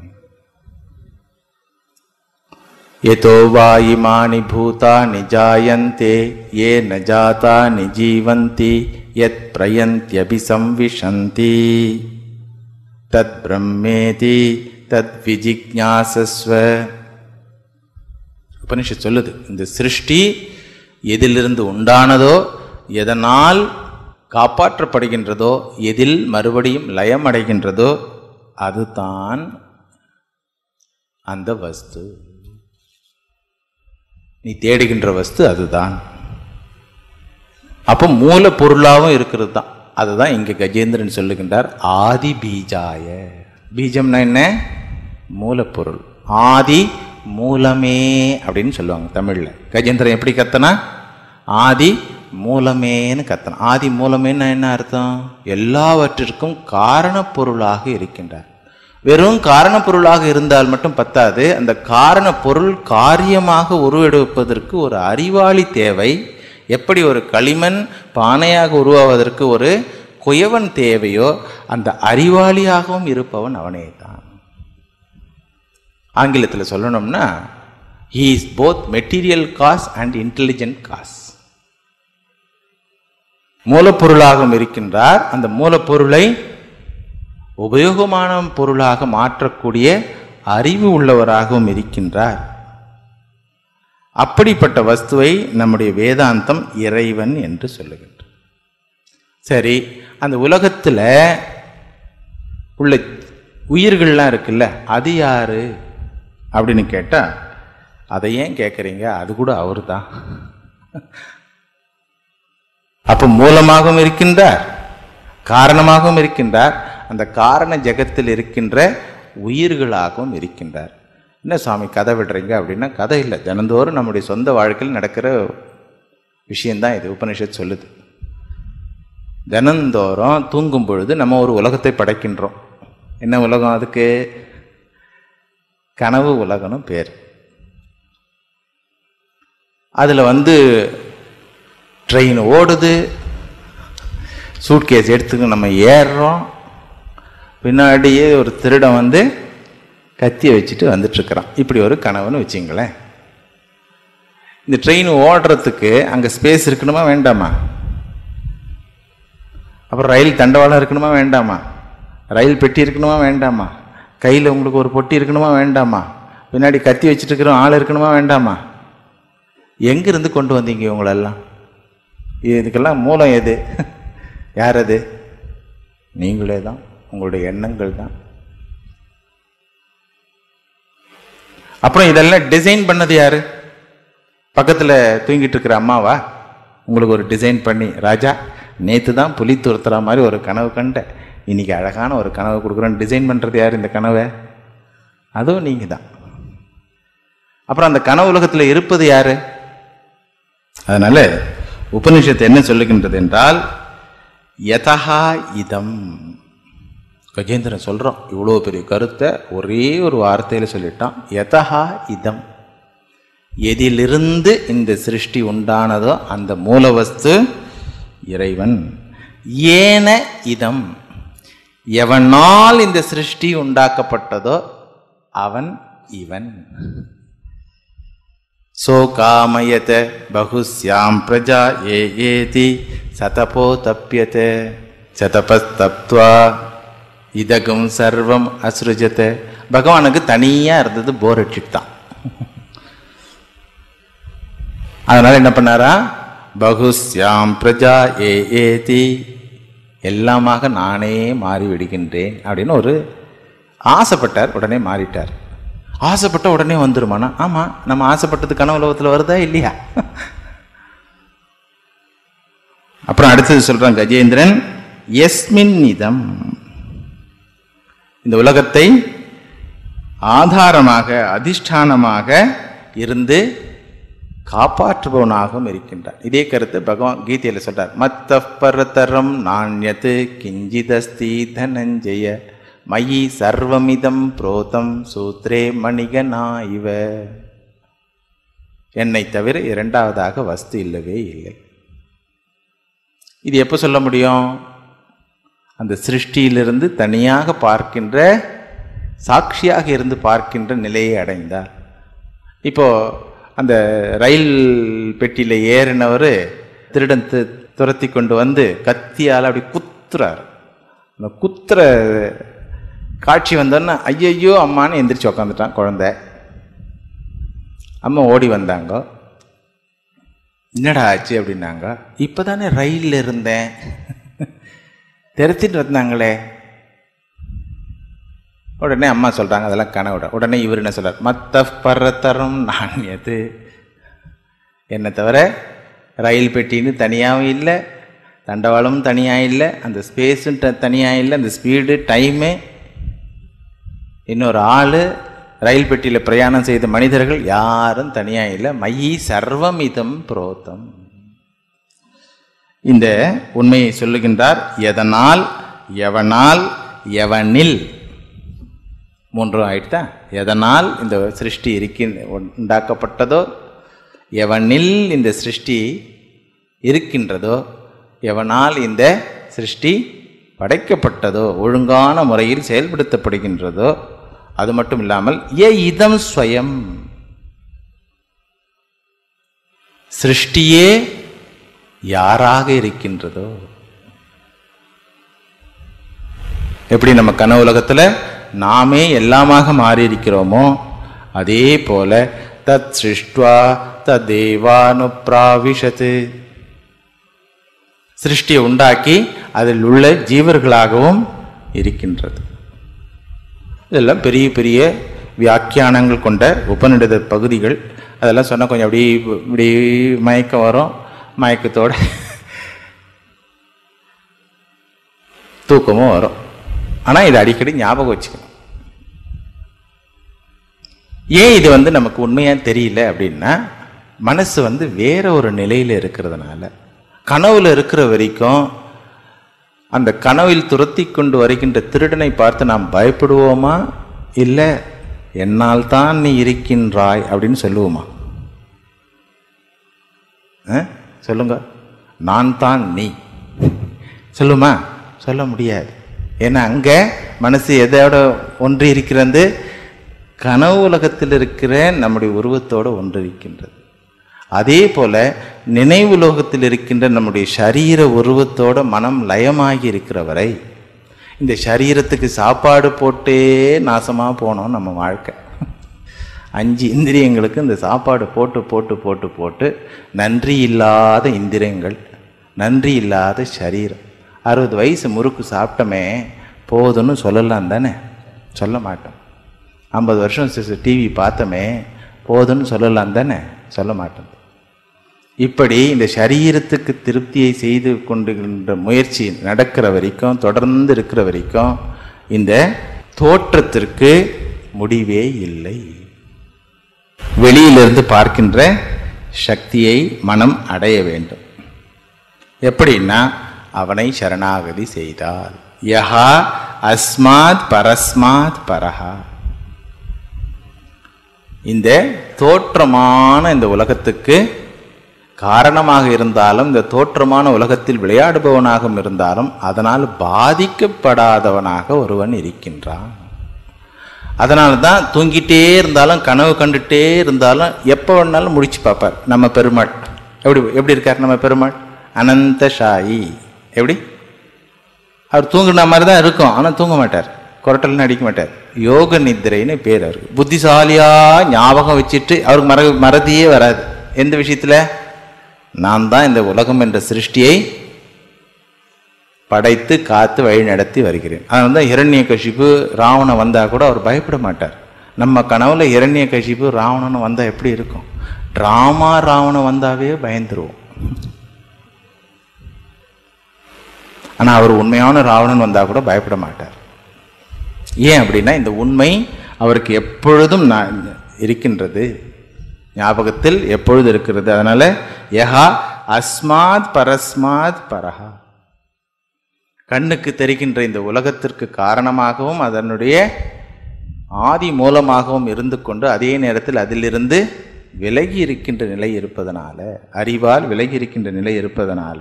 यतो वा इमानि भूतानि जायन्ते ये न जातानि जीवन्ति यत् प्रयन्त्यपि संविशन्ति तत् ब्रह्मेति तत् விஜிக்ஞாசஸ்வ உபனிஷத் சொல்லுது இந்த சிருஷ்டி எதிலிருந்து உண்டானதோ எதனால் காப்பாற்றப்படுகின்றதோ எதில் மறுபடியும் லயம் அடைகின்றதோ அதுதான் அந்த வஸ்து நீ தேடுகின்ற வஸ்து அதுதான் அப்போ மூலப்பொருளாகவும் இருக்கிறது தான் அதுதான் இங்கே கஜேந்திரன் சொல்லுகின்றார் ஆதி பீஜாய பீஜம்னா என்ன மூலப்பொருள் ஆதி மூலமே அப்படின்னு சொல்லுவாங்க தமிழில் கஜேந்திரன் எப்படி கத்தனா ஆதி மூலமேன்னு கத்தனா ஆதி மூலமேன்னு என்ன அர்த்தம் எல்லாவற்றிற்கும் காரணப்பொருளாக இருக்கின்றார் வெறும் காரணப்பொருளாக இருந்தால் மட்டும் பத்தாது அந்த காரண பொருள் காரியமாக உருவெடுப்பதற்கு ஒரு அறிவாளி தேவை எப்படி ஒரு களிமண் பானையாக உருவாவதற்கு ஒரு குயவன் தேவையோ அந்த அறிவாளியாகவும் இருப்பவன் அவனே தான் ஆங்கிலத்தில் சொல்லணும்னா he is both material cause and intelligent cause மூலப்பொருளாகவும் இருக்கின்றார் அந்த மூலப்பொருளை உபயோகமான பொருளாக மாற்றக்கூடிய அறிவு உள்ளவராகவும் இருக்கின்றார் அப்படிப்பட்ட வஸ்துவை நம்முடைய வேதாந்தம் இறைவன் என்று சொல்லுகின்றார் சரி அந்த உலகத்தில் உள்ள உயிர்கள்லாம் இருக்குல்ல அது யாரு அப்படின்னு கேட்டால் அதை ஏன் கேட்குறீங்க அது கூட அவர் தான் அப்போ மூலமாகவும் இருக்கின்றார் காரணமாகவும் இருக்கின்றார் அந்த காரண ஜெகத்தில் இருக்கின்ற உயிர்களாகவும் இருக்கின்றார் என்ன சுவாமி கதை விடுறீங்க அப்படின்னா கதை இல்லை தினந்தோறும் நம்முடைய சொந்த வாழ்க்கையில் நடக்கிற விஷயந்தான் இது உபனிஷத் சொல்லுது தினந்தோறும் தூங்கும் பொழுது நம்ம ஒரு உலகத்தை படைக்கின்றோம் என்ன உலகம் அதுக்கு கனவு உலகம்னு பேர் அதில் வந்து ட்ரெயின் ஓடுது சூட்கேஸ் எடுத்துக்க நம்ம ஏறுறோம் பின்னாடியே ஒரு திருடன் வந்து கத்தியை வச்சுட்டு வந்துட்டுருக்கிறான் இப்படி ஒரு கனவுன்னு வச்சிங்களேன் இந்த ட்ரெயின் ஓடுறதுக்கு அங்கே ஸ்பேஸ் இருக்கணுமா வேண்டாமா அப்புறம் ரயில் தண்டவாளம் இருக்கணுமா வேண்டாமா ரயில் பெட்டி இருக்கணுமா வேண்டாமா கையில் உங்களுக்கு ஒரு பொட்டி இருக்கணுமா வேண்டாமா பின்னாடி கத்தி வச்சுட்டு இருக்கிற ஆள் இருக்கணுமா வேண்டாமா எங்கிருந்து கொண்டு வந்தீங்க இவங்களெல்லாம் இதுக்கெல்லாம் மூலம் எது யார் அது நீங்களே தான் உங்களுடைய எண்ணங்கள் தான் அப்புறம் இதெல்லாம் டிசைன் பண்ணது யாரு பக்கத்தில் தூங்கிட்டு இருக்கிற அம்மாவா உங்களுக்கு ஒரு டிசைன் பண்ணி ராஜா நேற்று தான் புலி துரத்துற மாதிரி ஒரு கனவு கண்டேன் இன்னைக்கு அழகான ஒரு கனவு கொடுக்குறேன் டிசைன் பண்ணுறது யார் இந்த கனவை அதுவும் நீங்கள் தான் அப்புறம் அந்த கனவு உலகத்தில் இருப்பது யாரு அதனால உபனிஷத்து என்ன சொல்லுகின்றது என்றால் யதஹா இதம் கஜேந்திரன் சொல்கிறோம் இவ்வளோ பெரிய கருத்தை ஒரே ஒரு வார்த்தையில் சொல்லிட்டான் யதஹா இதம் எதிலிருந்து இந்த சிருஷ்டி உண்டானதோ அந்த மூலவஸ்து இறைவன் ஏன இதம் எவனால் இந்த சிருஷ்டி உண்டாக்கப்பட்டதோ அவன் இவன் சோ காமயத பகுஸ்யாம் பிரஜா ஏ ஏதி சதபோ தப்பியத சதபஸ்தப்துவா இதகும் சர்வம் அசுருஜத பகவானுக்கு தனியா இருந்தது போர் அடிச்சுட்டான் அதனால என்ன பண்ணாரா பகுஸ்யாம் பிரஜா ஏ ஏதி எல்லாமாக நானே மாறி விடுகின்றேன் அப்படின்னு ஒரு ஆசைப்பட்டார் உடனே மாறிட்டார் ஆசைப்பட்ட உடனே வந்துருமானா ஆமா நம்ம ஆசைப்பட்டது கனவு உலகத்தில் வருதா இல்லையா அப்புறம் அடுத்தது சொல்றான் கஜேந்திரன் எஸ்மின் இதம் இந்த உலகத்தை ஆதாரமாக அதிஷ்டானமாக இருந்து காப்பாற்றுபவனாகவும் இருக்கின்றான் இதே கருத்து பகவான் கீதையில் சொல்றார் மத்த பரதரம் நாண்யத்து கிஞ்சிதஸ்தி தனஞ்சய மயி சர்வமிதம் புரோதம் சூத்ரே மணிகனா இவ என்னை தவிர இரண்டாவதாக வஸ்து இல்லவே இல்லை இது எப்போ சொல்ல முடியும் அந்த சிருஷ்டியிலிருந்து தனியாக பார்க்கின்ற சாட்சியாக இருந்து பார்க்கின்ற நிலையை அடைந்தார் இப்போ அந்த ரயில் பெட்டியில் ஏறினவர் திருடன் து- துரத்தி கொண்டு வந்து கத்தியால் அப்படி குத்துறார் அந்த குத்துற காட்சி வந்தோன்னா ஐயையோ அம்மான்னு எந்திரிச்சு உக்காந்துட்டான் குழந்தை அம்மா ஓடி வந்தாங்க என்னடா ஆச்சு அப்படின்னாங்க இப்போதானே ரயிலில் இருந்தேன் தெரித்திட்டு வந்தாங்களே உடனே அம்மா சொல்கிறாங்க அதெல்லாம் கனவுட உடனே இவர் என்ன சொல்றார் மத்த பரத்தரும் நாண்யது என்னை தவிர ரயில் பெட்டின்னு தனியாகவும் இல்லை தண்டவாளமும் தனியாக இல்லை அந்த ஸ்பேஸும் தனியாக இல்லை அந்த ஸ்பீடு டைமு இன்னொரு ஆள் ரயில் பெட்டியில் பிரயாணம் செய்த மனிதர்கள் யாரும் தனியாக இல்லை மயி சர்வம் இதம் புரோத்தம் இந்த உண்மையை சொல்லுகின்றார் எதனால் எவனால் எவனில் மூன்றும் ஆயிட்டா எதனால் இந்த சிருஷ்டி இருக்கின்ற உண்டாக்கப்பட்டதோ எவனில் இந்த சிருஷ்டி இருக்கின்றதோ எவனால் இந்த சிருஷ்டி படைக்கப்பட்டதோ ஒழுங்கான முறையில் செயல்படுத்தப்படுகின்றதோ அது மட்டும் இல்லாமல் ஏ இதம் ஸ்வயம் சிருஷ்டியே யாராக இருக்கின்றதோ எப்படி நம்ம கனவு உலகத்துல நாமே எல்லாமாக மாறி இருக்கிறோமோ அதே போல தத் சிருஷ்டுவா ததேவானுப்ராவிஷத்து சிருஷ்டியை உண்டாக்கி அதில் உள்ள ஜீவர்களாகவும் இருக்கின்றது இதெல்லாம் பெரிய பெரிய வியாக்கியானங்கள் கொண்ட உபநிடத பகுதிகள் அதெல்லாம் சொன்னால் கொஞ்சம் அப்படி இப்படி மயக்கம் வரும் மயக்கத்தோட தூக்கமும் வரும் ஆனால் இதை அடிக்கடி ஞாபகம் வச்சுக்கணும் ஏன் இது வந்து நமக்கு உண்மையாக தெரியல அப்படின்னா மனசு வந்து வேற ஒரு நிலையில் இருக்கிறதுனால கனவுல இருக்கிற வரைக்கும் அந்த கனவில் துரத்தி கொண்டு வருகின்ற திருடனை பார்த்து நாம் பயப்படுவோமா இல்லை என்னால் தான் நீ இருக்கின்றாய் அப்படின்னு சொல்லுவோமா ஆ? சொல்லுங்க நான் தான் நீ சொல்லுமா சொல்ல முடியாது ஏன்னா அங்கே மனசு எதோட ஒன்று இருக்கிறது கனவு உலகத்தில் இருக்கிற நம்முடைய உருவத்தோடு ஒன்று இருக்கின்றது அதே போல நினைவு லோகத்தில் இருக்கின்ற நம்முடைய சரீர உருவத்தோட மனம் லயமாகி இருக்கிற வரை இந்த சரீரத்துக்கு சாப்பாடு போட்டே நாசமாக போனோம் நம்ம வாழ்க்கை அஞ்சு இந்திரியங்களுக்கு இந்த சாப்பாடு போட்டு போட்டு போட்டு போட்டு நன்றி இல்லாத இந்திரியங்கள் நன்றி இல்லாத சரீரம் அறுபது வயசு முறுக்கு சாப்பிட்டோமே போதும்னு சொல்லலாம் தானே சொல்ல மாட்டோம் ஐம்பது வருஷம் டிவி பார்த்தோமே போதும்னு சொல்லலாம் தானே சொல்ல மாட்டோம் இப்படி இந்த சரீரத்துக்கு திருப்தியை செய்து கொண்டுகின்ற முயற்சி நடக்கிற வரைக்கும் தொடர்ந்து இருக்கிற வரைக்கும் இந்த தோற்றத்திற்கு முடிவே இல்லை வெளியிலிருந்து பார்க்கின்ற சக்தியை மனம் அடைய வேண்டும் எப்படின்னா அவனை சரணாகதி செய்தால் யஹா அஸ்மாத் பரஸ்மாத் பரஹா இந்த தோற்றமான இந்த உலகத்துக்கு காரணமாக இருந்தாலும் இந்த தோற்றமான உலகத்தில் விளையாடுபவனாகவும் இருந்தாலும் அதனால் பாதிக்கப்படாதவனாக ஒருவன் இருக்கின்றான் அதனால தான் தூங்கிட்டே இருந்தாலும் கனவு கண்டுட்டே இருந்தாலும் எப்போ வேணாலும் முடிச்சு பார்ப்பார் நம்ம பெருமாள் எப்படி எப்படி இருக்கார் நம்ம பெருமாள் அனந்த ஷாயி எப்படி அவர் தூங்குன மாதிரி தான் இருக்கும் ஆனால் தூங்க மாட்டார் குரட்டல்னு அடிக்க மாட்டார் யோக நித்திரைன்னு பேர் அவருக்கு புத்திசாலியா ஞாபகம் வச்சுட்டு அவருக்கு மற மறதியே வராது எந்த விஷயத்தில் நான் தான் இந்த உலகம் என்ற சிருஷ்டியை படைத்து காத்து வழி நடத்தி வருகிறேன் அதனால தான் ஹிரண்ய கஷிப்பு ராவணன் வந்தால் கூட அவர் பயப்பட மாட்டார் நம்ம கனவுல ஹிரண்ய கஷிப்பு ராவணன் வந்தால் எப்படி இருக்கும் ட்ராமா ராவணன் வந்தாவே பயந்துருவோம் ஆனால் அவர் உண்மையான ராவணன் வந்தால் கூட பயப்பட மாட்டார் ஏன் அப்படின்னா இந்த உண்மை அவருக்கு எப்பொழுதும் நான் இருக்கின்றது ஞாபகத்தில் எப்பொழுது இருக்கிறது அதனால யஹா அஸ்மாத் பரஸ்மாத் பரஹா கண்ணுக்கு தெரிகின்ற இந்த உலகத்திற்கு காரணமாகவும் அதனுடைய ஆதி மூலமாகவும் இருந்து கொண்டு அதே நேரத்தில் அதிலிருந்து விலகி இருக்கின்ற நிலை இருப்பதனால அறிவால் விலகி இருக்கின்ற நிலை இருப்பதனால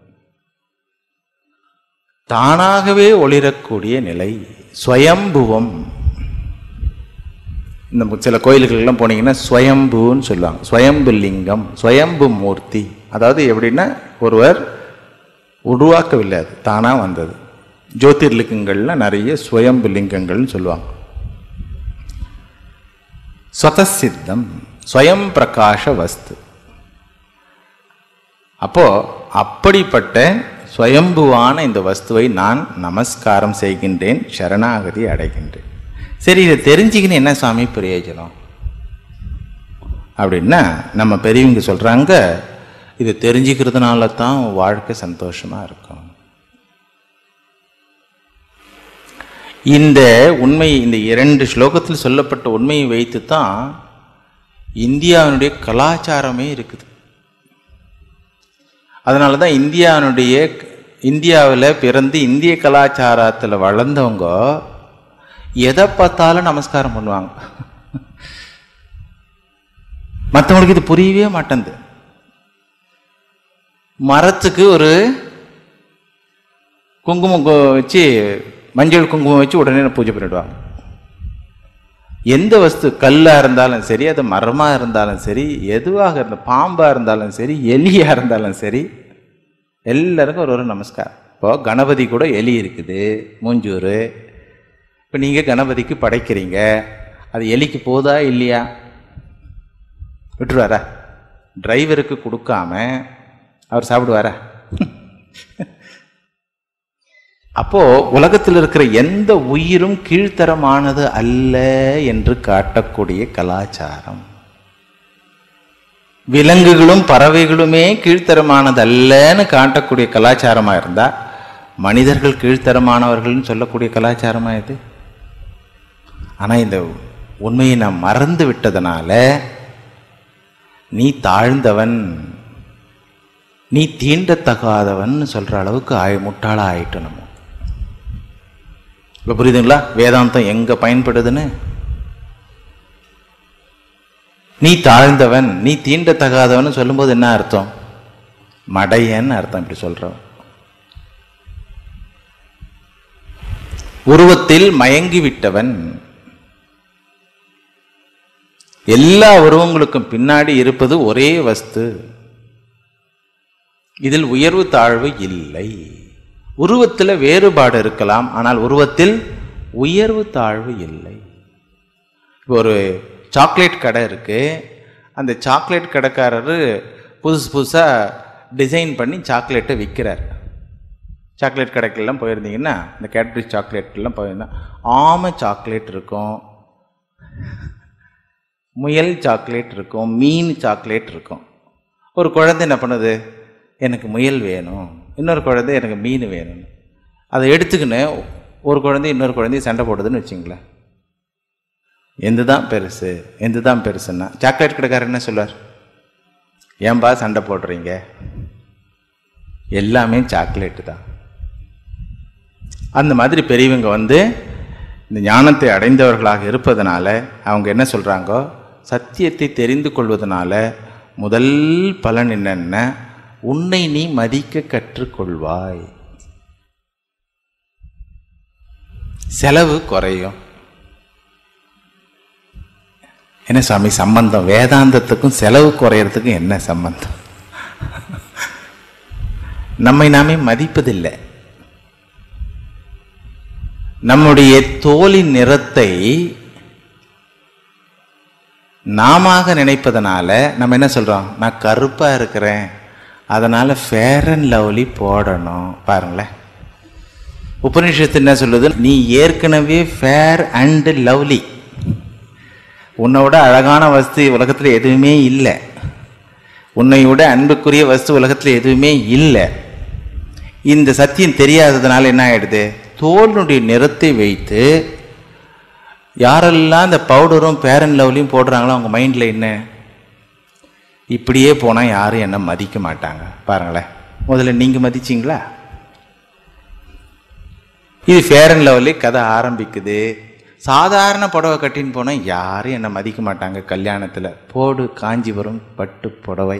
தானாகவே ஒளிரக்கூடிய நிலை ஸ்வயம்புவம் இந்த சில கோயில்கள்லாம் போனீங்கன்னா ஸ்வயம்புன்னு சொல்லுவாங்க ஸ்வயம்பு லிங்கம் ஸ்வயம்பு மூர்த்தி அதாவது எப்படின்னா ஒருவர் உருவாக்கவில்லை அது தானாக வந்தது ஜோதிர்லிங்கங்கள்ல நிறைய ஸ்வயம்பு லிங்கங்கள்னு சொல்லுவாங்க ஸ்வதசித்தம் ஸ்வயம் பிரகாஷ வஸ்து அப்போ அப்படிப்பட்ட ஸ்வயம்புவான இந்த வஸ்துவை நான் நமஸ்காரம் செய்கின்றேன் சரணாகதி அடைகின்றேன் சரி இதை தெரிஞ்சுக்கின்னு என்ன சுவாமி பிரயோஜனம் அப்படின்னா நம்ம பெரியவங்க சொல்றாங்க இதை தெரிஞ்சுக்கிறதுனால தான் உன் வாழ்க்கை சந்தோஷமா இருக்கும் இந்த உண்மை இந்த இரண்டு ஸ்லோகத்தில் சொல்லப்பட்ட உண்மையை வைத்து தான் இந்தியாவினுடைய கலாச்சாரமே இருக்குது அதனால தான் இந்தியாவினுடைய இந்தியாவில் பிறந்து இந்திய கலாச்சாரத்தில் வளர்ந்தவங்க எதை பார்த்தாலும் நமஸ்காரம் பண்ணுவாங்க மற்றவங்களுக்கு இது புரியவே மாட்டேங்குது மரத்துக்கு ஒரு குங்குமம் கு- வச்சு மஞ்சள் குங்குமம் வச்சு உடனே பூஜை பண்ணிடுவாங்க எந்த வஸ்து கல்லாக இருந்தாலும் சரி அது மரமாக இருந்தாலும் சரி எதுவாக இருந்த பாம்பாக இருந்தாலும் சரி எலியாக இருந்தாலும் சரி எல்லாருக்கும் ஒரு ஒரு நமஸ்காரம் இப்போ கணபதி கூட எலி இருக்குது மூஞ்சூர் இப்போ நீங்கள் கணபதிக்கு படைக்கிறீங்க அது எலிக்கு போதா இல்லையா விட்டுருவாரா டிரைவருக்கு கொடுக்காம அவர் சாப்பிடுவாரா அப்போ உலகத்தில் இருக்கிற எந்த உயிரும் கீழ்த்தரமானது அல்ல என்று காட்டக்கூடிய கலாச்சாரம் விலங்குகளும் பறவைகளுமே கீழ்த்தரமானது அல்லன்னு காட்டக்கூடிய கலாச்சாரமா இருந்தா மனிதர்கள் கீழ்த்தரமானவர்கள்னு சொல்லக்கூடிய கலாச்சாரமா இது ஆனா இந்த உண்மையை நாம் மறந்து விட்டதனால நீ தாழ்ந்தவன் நீ தீண்டத்தகாதவன் சொல்ற அளவுக்கு ஆய் முட்டாளா ஆயிட்டோம் நம்ம இப்போ புரியுதுங்களா வேதாந்தம் எங்க பயன்படுதுன்னு நீ தாழ்ந்தவன் நீ தீண்டத்தகாதவன் சொல்லும்போது என்ன அர்த்தம் மடையன்னு அர்த்தம் இப்படி சொல்றோம் உருவத்தில் மயங்கி விட்டவன் எல்லா உருவங்களுக்கும் பின்னாடி இருப்பது ஒரே வஸ்து இதில் உயர்வு தாழ்வு இல்லை உருவத்தில் வேறுபாடு இருக்கலாம் ஆனால் உருவத்தில் உயர்வு தாழ்வு இல்லை இப்போ ஒரு சாக்லேட் கடை இருக்கு அந்த சாக்லேட் கடைக்காரரு புதுசு புதுசாக டிசைன் பண்ணி சாக்லேட்டை விற்கிறார் சாக்லேட் கடைக்கெல்லாம் போயிருந்தீங்கன்னா இந்த கேட்பரி சாக்லேட்லாம் போயிருந்தா ஆமை சாக்லேட் இருக்கும் முயல் சாக்லேட் இருக்கும் மீன் சாக்லேட் இருக்கும் ஒரு குழந்தை என்ன பண்ணுது எனக்கு முயல் வேணும் இன்னொரு குழந்தை எனக்கு மீன் வேணும் அதை எடுத்துக்கின்னு ஒரு குழந்தை இன்னொரு குழந்தைய சண்டை போடுதுன்னு வச்சுங்களேன் எந்த தான் பெருசு எந்த தான் பெருசுன்னா சாக்லேட் கடைக்காரர் என்ன சொல்வார் ஏன்பா சண்டை போடுறீங்க எல்லாமே சாக்லேட்டு தான் அந்த மாதிரி பெரியவங்க வந்து இந்த ஞானத்தை அடைந்தவர்களாக இருப்பதனால அவங்க என்ன சொல்கிறாங்கோ சத்தியத்தை தெரிந்து கொள்வதனால முதல் பலன் என்னென்ன உன்னை நீ மதிக்க கற்றுக்கொள்வாய் செலவு குறையும் என்ன சாமி சம்பந்தம் வேதாந்தத்துக்கும் செலவு குறையறதுக்கும் என்ன சம்பந்தம் நம்மை நாமே மதிப்பதில்லை நம்முடைய தோலின் நிறத்தை நாம நினைப்பதனால நம்ம என்ன சொல்றோம் நான் கருப்பா இருக்கிறேன் அதனால ஃபேர் அண்ட் லவ்லி போடணும் பாருங்களேன் உபநிஷத்து என்ன சொல்லுது நீ ஏற்கனவே ஃபேர் அண்ட் லவ்லி உன்னை விட அழகான வஸ்து உலகத்தில் எதுவுமே இல்லை உன்னை விட அன்புக்குரிய வஸ்து உலகத்தில் எதுவுமே இல்லை இந்த சத்தியம் தெரியாததுனால என்ன ஆயிடுது தோலினுடைய நிறத்தை வைத்து யாரெல்லாம் இந்த பவுடரும் பேரன் லவ்லையும் போடுறாங்களோ அவங்க மைண்டில் என்ன இப்படியே போனால் யாரும் என்ன மதிக்க மாட்டாங்க பாருங்களேன் முதல்ல நீங்கள் மதிச்சிங்களா இது ஃபேர் அண்ட் லவ்லி கதை ஆரம்பிக்குது சாதாரண புடவை கட்டின்னு போனால் யாரும் என்னை மதிக்க மாட்டாங்க கல்யாணத்தில் போடு காஞ்சிபுரம் பட்டு புடவை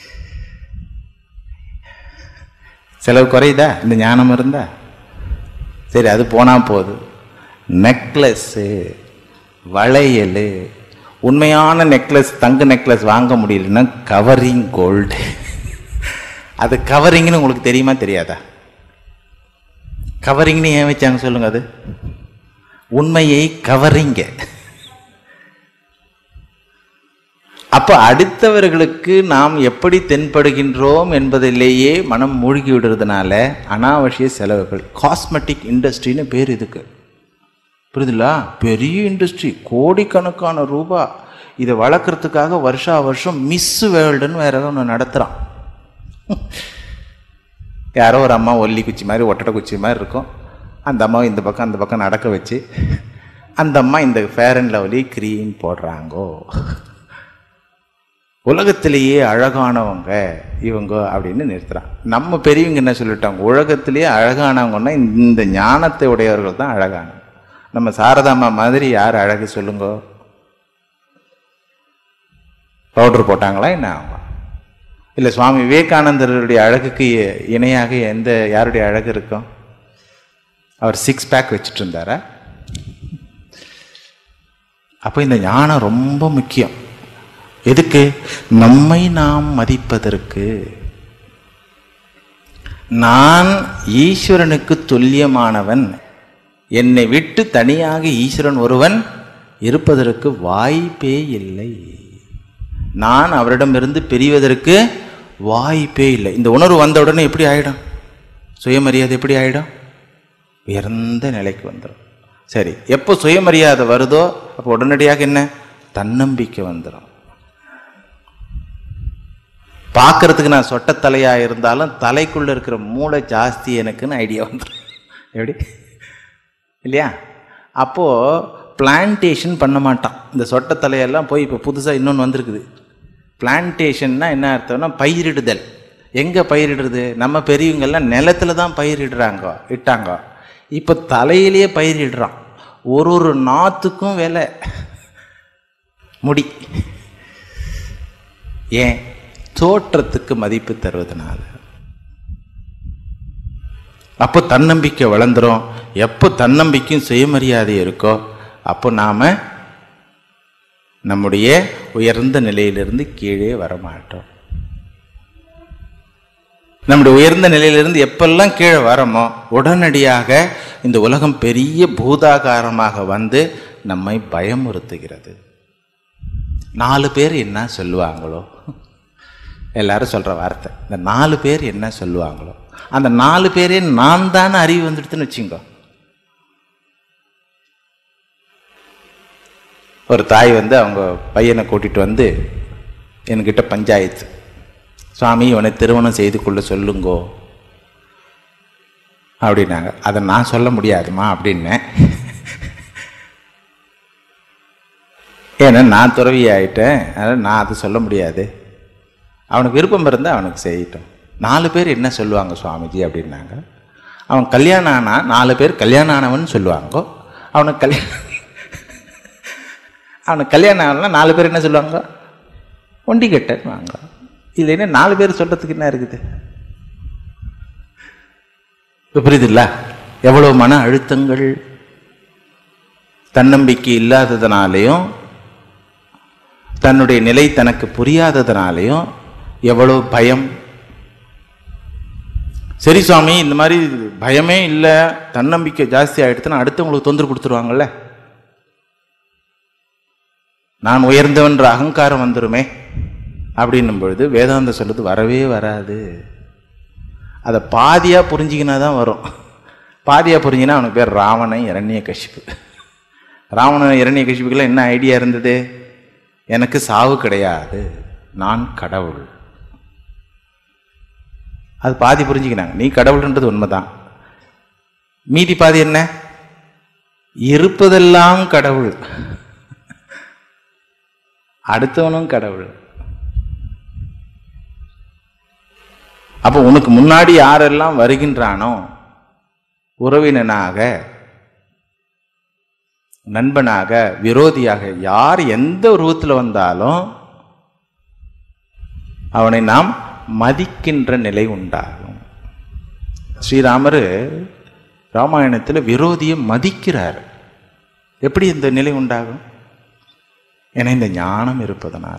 செலவு குறையுதா இந்த ஞானம் இருந்தா சரி அது போனால் போதும் நெக்லஸ்ஸு வளையல் உண்மையான நெக்லஸ் தங்க நெக்லஸ் வாங்க முடியலன்னா கவரிங் கோல்டு அது கவரிங்னு உங்களுக்கு தெரியுமா தெரியாதா கவரிங்னு ஏன் வச்சாங்க சொல்லுங்க அது உண்மையை கவரிங்க அப்ப அடுத்தவர்களுக்கு நாம் எப்படி தென்படுகின்றோம் என்பதிலேயே மனம் மூழ்கி விடுறதுனால அனாவசிய செலவுகள் காஸ்மெட்டிக் இண்டஸ்ட்ரின்னு பேர் இதுக்கு புரியுதுங்களா பெரிய இண்டஸ்ட்ரி கோடிக்கணக்கான ரூபா இதை வளர்க்குறதுக்காக வருஷா வருஷம் மிஸ் வேர்ல்டுன்னு வேற ஒன்று நடத்துகிறான் யாரோ ஒரு அம்மா ஒல்லி குச்சி மாதிரி ஒட்டடை குச்சி மாதிரி இருக்கும் அந்த அம்மாவை இந்த பக்கம் அந்த பக்கம் நடக்க வச்சு அந்த அம்மா இந்த ஃபேர் அண்ட் லவ்லி க்ரீம் போடுறாங்கோ உலகத்திலேயே அழகானவங்க இவங்க அப்படின்னு நிறுத்துறான் நம்ம பெரியவங்க என்ன சொல்லிட்டாங்க உலகத்திலேயே அழகானவங்கன்னா இந்த ஞானத்தை உடையவர்கள் தான் அழகானவங்க நம்ம சாரதாம்மா மாதிரி யார் அழகு சொல்லுங்க பவுடர் போட்டாங்களா என்ன அவங்க இல்லை சுவாமி விவேகானந்தருடைய அழகுக்கு இணையாக எந்த யாருடைய அழகு இருக்கும் அவர் சிக்ஸ் பேக் வச்சுட்டு இருந்தாரா அப்போ இந்த ஞானம் ரொம்ப முக்கியம் எதுக்கு நம்மை நாம் மதிப்பதற்கு நான் ஈஸ்வரனுக்கு துல்லியமானவன் என்னை விட்டு தனியாக ஈஸ்வரன் ஒருவன் இருப்பதற்கு வாய்ப்பே இல்லை நான் அவரிடமிருந்து பிரிவதற்கு வாய்ப்பே இல்லை இந்த உணர்வு வந்த உடனே எப்படி ஆயிடும் சுயமரியாதை எப்படி ஆயிடும் உயர்ந்த நிலைக்கு வந்துடும் சரி எப்போ சுயமரியாதை வருதோ அப்போ உடனடியாக என்ன தன்னம்பிக்கை வந்துடும் பார்க்கறதுக்கு நான் சொட்ட தலையா இருந்தாலும் தலைக்குள்ள இருக்கிற மூளை ஜாஸ்தி எனக்குன்னு ஐடியா வந்துடும் எப்படி இல்லையா அப்போ பிளான்டேஷன் பண்ண மாட்டான் இந்த சொட்ட தலையெல்லாம் போய் இப்போ புதுசாக இன்னொன்று வந்திருக்குது பிளான்டேஷன்னா என்ன அர்த்தம்னா பயிரிடுதல் எங்கே பயிரிடுறது நம்ம பெரியவங்கெல்லாம் நிலத்துல தான் பயிரிடுறாங்க இட்டாங்க இப்போ தலையிலேயே பயிரிடுறான் ஒரு ஒரு நாற்றுக்கும் விலை முடி ஏன் தோற்றத்துக்கு மதிப்பு தருவதனால அப்போ தன்னம்பிக்கை வளர்ந்துரும் எப்போ தன்னம்பிக்கையும் சுயமரியாதை இருக்கோ அப்போ நாம நம்முடைய உயர்ந்த நிலையிலிருந்து கீழே வரமாட்டோம் நம்முடைய உயர்ந்த நிலையிலிருந்து எப்பெல்லாம் கீழே வரமோ உடனடியாக இந்த உலகம் பெரிய பூதாகாரமாக வந்து நம்மை பயமுறுத்துகிறது நாலு பேர் என்ன சொல்லுவாங்களோ எல்லாரும் சொல்ற வார்த்தை இந்த நாலு பேர் என்ன சொல்லுவாங்களோ அந்த நாலு பேரே நான் தானே அறிவு வந்துடுதுன்னு வச்சுங்கோ ஒரு தாய் வந்து அவங்க பையனை கூட்டிட்டு வந்து என்கிட்ட பஞ்சாயத்து சுவாமி இவனை திருமணம் செய்து கொள்ள சொல்லுங்கோ அப்படின்னாங்க அதை நான் சொல்ல முடியாதுமா அப்படின்னேன் ஏன்னா நான் துறவி ஆயிட்டேன் அதனால் நான் அதை சொல்ல முடியாது அவனுக்கு விருப்பம் இருந்தால் அவனுக்கு செய்யட்டும் நாலு பேர் என்ன சொல்லுவாங்க சுவாமிஜி அப்படின்னாங்க அவன் கல்யாணம் ஆனா நாலு பேர் கல்யாணம் ஆனவன் சொல்லுவாங்க அவனுக்கு கல்யாணம் அவனுக்கு கல்யாணம் ஆகலன்னா நாலு பேர் என்ன சொல்லுவாங்க ஒண்டி கெட்டன்னு வாங்க இது என்ன நாலு பேர் சொல்றதுக்கு என்ன இருக்குது இப்ப புரியுதுல்ல எவ்வளவு மன அழுத்தங்கள் தன்னம்பிக்கை இல்லாததுனாலையும் தன்னுடைய நிலை தனக்கு புரியாததுனாலையும் எவ்வளவு பயம் சரி சுவாமி இந்த மாதிரி பயமே இல்லை தன்னம்பிக்கை ஜாஸ்தி ஆயிடுச்சுன்னா அடுத்தவங்களுக்கு தொந்தரவு கொடுத்துருவாங்கல்ல நான் உயர்ந்தவன்ற அகங்காரம் வந்துருமே அப்படின்னும் பொழுது வேதாந்த சொல்லுது வரவே வராது அதை பாதியா புரிஞ்சிக்கினா தான் வரும் பாதியா புரிஞ்சினா அவனுக்கு பேர் ராவணன் இரண்ய கஷிப்பு ராவணன் இரண்ய கஷிப்புக்கெல்லாம் என்ன ஐடியா இருந்தது எனக்கு சாவு கிடையாது நான் கடவுள் அது பாதி புரிஞ்சுக்கினாங்க நீ கடவுள்ன்றது உண்மைதான் மீதி பாதி என்ன இருப்பதெல்லாம் கடவுள் அடுத்தவனும் கடவுள் அப்போ உனக்கு முன்னாடி யாரெல்லாம் வருகின்றானோ உறவினனாக நண்பனாக விரோதியாக யார் எந்த உருவத்தில் வந்தாலும் அவனை நாம் மதிக்கின்ற நிலை உண்டாகும் ஸ்ரீராமர் ராமாயணத்தில் விரோதியை மதிக்கிறார் எப்படி இந்த நிலை உண்டாகும் ஏன்னா இந்த ஞானம் இருப்பதனால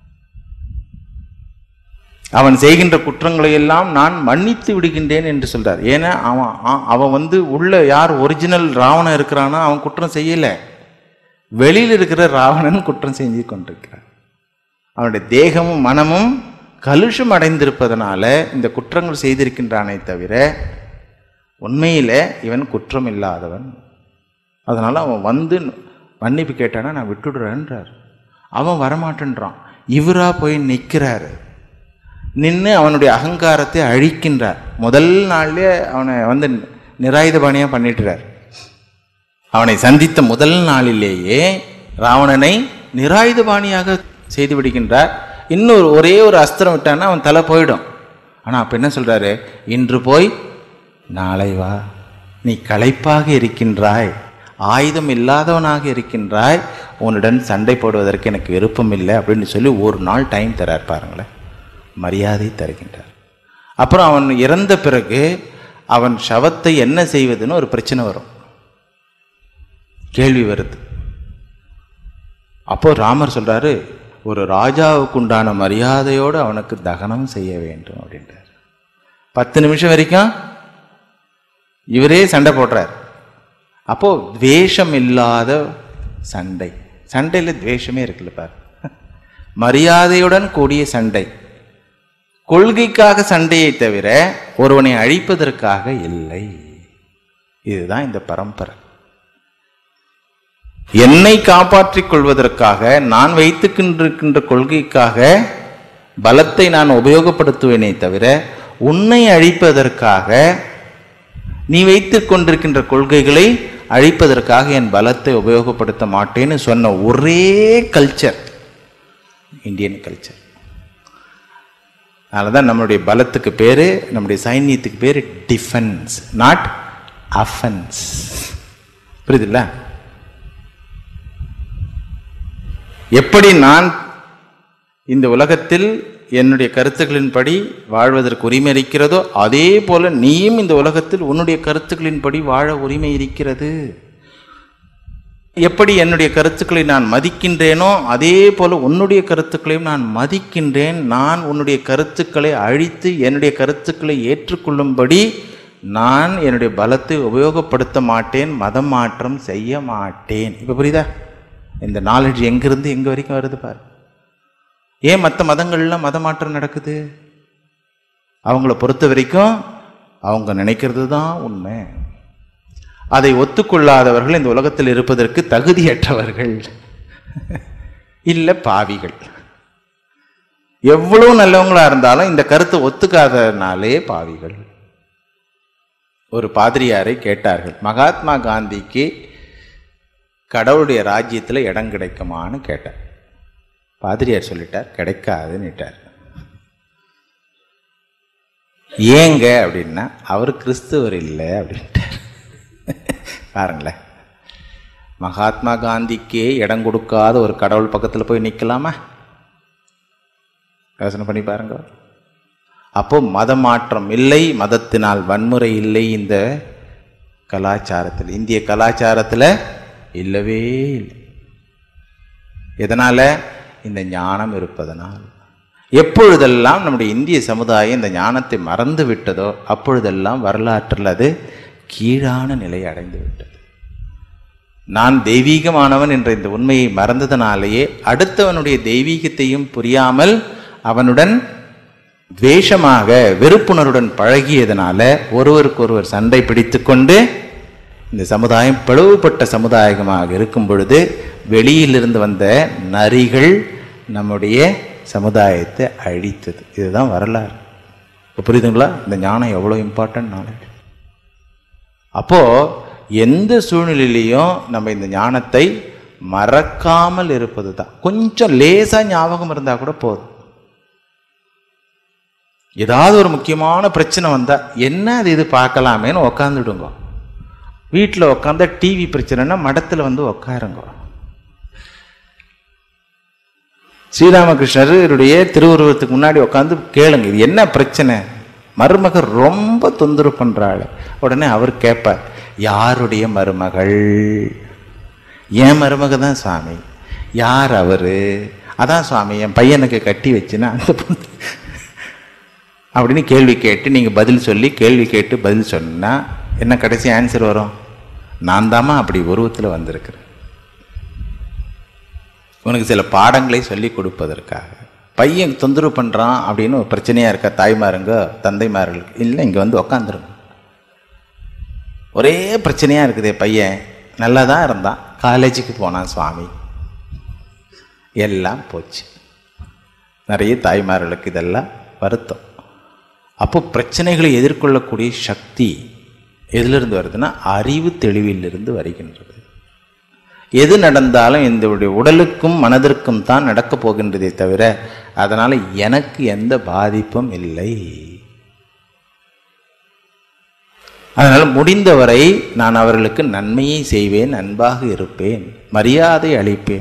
அவன் செய்கின்ற குற்றங்களை எல்லாம் நான் மன்னித்து விடுகின்றேன் என்று சொல்றார் ஏன்னா அவன் ஆ- அவன் வந்து உள்ள யார் ஒரிஜினல் ராவணன் இருக்கிறானோ அவன் குற்றம் செய்யல வெளியில் இருக்கிற ராவணன் குற்றம் செஞ்சு கொண்டிருக்கிறான் அவனுடைய தேகமும் மனமும் கலுஷம் அடைந்திருப்பதனால இந்த குற்றங்கள் செய்திருக்கின்றானே தவிர உண்மையில இவன் குற்றம் இல்லாதவன் அதனால அவன் வந்து மன்னிப்பு கேட்டானா நான் விட்டுடுறேன்றார் அவன் வரமாட்டேன்றான் இவரா போய் நிற்கிறாரு நின்று அவனுடைய அகங்காரத்தை அழிக்கின்றார் முதல் நாள்லயே அவனை வந்து நிராயுதபாணியாக பண்ணிட்டுறார் அவனை சந்தித்த முதல் நாளிலேயே ராவணனை நிராயுதபாணியாக செய்து விடுகின்றார் இன்னொரு ஒரே ஒரு அஸ்திரம் விட்டான்னா அவன் தலை போயிடும் ஆனால் அப்போ என்ன சொல்றாரு இன்று போய் நாளை வா நீ களைப்பாக இருக்கின்றாய் ஆயுதம் இல்லாதவனாக இருக்கின்றாய் உன்னுடன் சண்டை போடுவதற்கு எனக்கு விருப்பம் இல்லை அப்படின்னு சொல்லி ஒரு நாள் டைம் தரார் பாருங்களேன் மரியாதை தருகின்றார் அப்புறம் அவன் இறந்த பிறகு அவன் சவத்தை என்ன செய்வதுன்னு ஒரு பிரச்சனை வரும் கேள்வி வருது அப்போ ராமர் சொல்றாரு ஒரு ராஜாவுக்கு உண்டான மரியாதையோடு அவனுக்கு தகனம் செய்ய வேண்டும் அப்படின்றார் பத்து நிமிஷம் வரைக்கும் இவரே சண்டை போடுறார் அப்போ துவேஷம் இல்லாத சண்டை சண்டையில துவேஷமே இருக்குல்ல பாரு மரியாதையுடன் கூடிய சண்டை கொள்கைக்காக சண்டையை தவிர ஒருவனை அழிப்பதற்காக இல்லை இதுதான் இந்த பரம்பரை என்னை காப்பாற்றிக் கொள்வதற்காக நான் வைத்துக்கின்றிருக்கின்ற கொள்கைக்காக பலத்தை நான் உபயோகப்படுத்துவேனே தவிர உன்னை அழிப்பதற்காக நீ வைத்துக் கொண்டிருக்கின்ற கொள்கைகளை அழிப்பதற்காக என் பலத்தை உபயோகப்படுத்த மாட்டேன்னு சொன்ன ஒரே கல்ச்சர் இந்தியன் கல்ச்சர் அதனால தான் நம்மளுடைய பலத்துக்கு பேர் நம்முடைய சைன்யத்துக்கு பேர் டிஃபென்ஸ் நாட் அஃபென்ஸ் புரியுதுல்ல எப்படி நான் இந்த உலகத்தில் என்னுடைய கருத்துக்களின்படி வாழ்வதற்கு உரிமை இருக்கிறதோ அதே போல நீயும் இந்த உலகத்தில் உன்னுடைய கருத்துக்களின்படி வாழ உரிமை இருக்கிறது எப்படி என்னுடைய கருத்துக்களை நான் மதிக்கின்றேனோ அதே போல உன்னுடைய கருத்துக்களையும் நான் மதிக்கின்றேன் நான் உன்னுடைய கருத்துக்களை அழித்து என்னுடைய கருத்துக்களை ஏற்றுக்கொள்ளும்படி நான் என்னுடைய பலத்தை உபயோகப்படுத்த மாட்டேன் மதம் மாற்றம் செய்ய மாட்டேன் இப்போ புரியுதா இந்த நாலேஜ் எங்கிருந்து எங்கே வரைக்கும் வருது பாரு ஏன் மற்ற மதங்கள்லாம் மத மாற்றம் நடக்குது அவங்கள பொறுத்த வரைக்கும் அவங்க நினைக்கிறது தான் உண்மை அதை ஒத்துக்கொள்ளாதவர்கள் இந்த உலகத்தில் இருப்பதற்கு தகுதியற்றவர்கள் இல்லை பாவிகள் எவ்வளவு நல்லவங்களா இருந்தாலும் இந்த கருத்தை ஒத்துக்காதனாலே பாவிகள் ஒரு பாதிரியாரை கேட்டார்கள் மகாத்மா காந்திக்கு கடவுளுடைய ராஜ்யத்தில் இடம் கிடைக்குமான்னு கேட்டார் பாதிரியார் சொல்லிட்டார் கிடைக்காதுன்னுட்டார் ஏங்க அப்படின்னா அவர் கிறிஸ்துவர் இல்லை அப்படின்ட்டார் பாருங்களேன் மகாத்மா காந்திக்கே இடம் கொடுக்காத ஒரு கடவுள் பக்கத்தில் போய் நிற்கலாமா யோசனை பண்ணி பாருங்க அப்போ மத மாற்றம் இல்லை மதத்தினால் வன்முறை இல்லை இந்த கலாச்சாரத்தில் இந்திய கலாச்சாரத்தில் இல்லவே இல்லை எதனால் இந்த ஞானம் இருப்பதனால் எப்பொழுதெல்லாம் நம்முடைய இந்திய சமுதாயம் இந்த ஞானத்தை மறந்து விட்டதோ அப்பொழுதெல்லாம் வரலாற்றில் அது கீழான நிலை அடைந்து விட்டது நான் தெய்வீகமானவன் என்ற இந்த உண்மையை மறந்ததனாலேயே அடுத்தவனுடைய தெய்வீகத்தையும் புரியாமல் அவனுடன் துவேஷமாக வெறுப்புணருடன் பழகியதனால ஒருவருக்கொருவர் சண்டை பிடித்து கொண்டு இந்த சமுதாயம் பிளவுபட்ட சமுதாயமாக இருக்கும் பொழுது வெளியிலிருந்து வந்த நரிகள் நம்முடைய சமுதாயத்தை அழித்தது இதுதான் வரலாறு இப்போ புரியுதுங்களா இந்த ஞானம் எவ்வளோ இம்பார்ட்டன்ட் நாலேஜ் அப்போது எந்த சூழ்நிலையிலையும் நம்ம இந்த ஞானத்தை மறக்காமல் இருப்பது தான் கொஞ்சம் லேசாக ஞாபகம் இருந்தால் கூட போதும் ஏதாவது ஒரு முக்கியமான பிரச்சனை வந்தால் என்ன அது இது பார்க்கலாமேன்னு உக்காந்துடுங்க வீட்டில் உட்காந்தா டிவி பிரச்சனைனா மடத்தில் வந்து உக்காருங்க ஸ்ரீராமகிருஷ்ணருடைய திருவுருவத்துக்கு முன்னாடி உட்காந்து கேளுங்க இது என்ன பிரச்சனை மருமக ரொம்ப தொந்தரவு பண்ணுறாள் உடனே அவர் கேட்பார் யாருடைய மருமகள் என் மருமக தான் சுவாமி யார் அவர் அதான் சுவாமி என் பையனுக்கு கட்டி வச்சுன்னா அந்த பொண்ணு அப்படின்னு கேள்வி கேட்டு நீங்கள் பதில் சொல்லி கேள்வி கேட்டு பதில் சொன்னால் என்ன கடைசி ஆன்சர் வரும் நான் தாம்மா அப்படி உருவத்தில் வந்திருக்கிறேன் உனக்கு சில பாடங்களை சொல்லி கொடுப்பதற்காக பையன் தொந்தரவு பண்ணுறான் அப்படின்னு ஒரு பிரச்சனையாக இருக்கா தாய்மாருங்க தந்தைமார்களுக்கு இல்லை இங்கே வந்து உக்காந்துருங்க ஒரே பிரச்சனையாக இருக்குதே பையன் நல்லா தான் இருந்தான் காலேஜுக்கு போனான் சுவாமி எல்லாம் போச்சு நிறைய தாய்மார்களுக்கு இதெல்லாம் வருத்தம் அப்போ பிரச்சனைகளை எதிர்கொள்ளக்கூடிய சக்தி எதிலிருந்து வருதுன்னா அறிவு தெளிவிலிருந்து வருகின்றது எது நடந்தாலும் இந்த உடலுக்கும் மனதிற்கும் தான் நடக்கப் போகின்றதே தவிர அதனால் எனக்கு எந்த பாதிப்பும் இல்லை அதனால் முடிந்தவரை நான் அவர்களுக்கு நன்மையை செய்வேன் அன்பாக இருப்பேன் மரியாதை அளிப்பேன்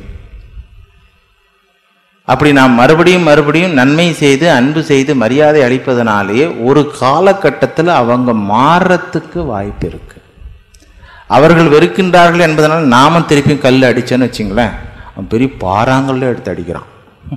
அப்படி நாம் மறுபடியும் மறுபடியும் நன்மை செய்து அன்பு செய்து மரியாதை அளிப்பதனாலேயே ஒரு காலகட்டத்தில் அவங்க மாறுறதுக்கு வாய்ப்பு இருக்கு அவர்கள் வெறுக்கின்றார்கள் என்பதனால் நாம திருப்பியும் கல் அடிச்சேன்னு வச்சுங்களேன் அவன் பெரிய பாறாங்கல்ல எடுத்து அடிக்கிறான்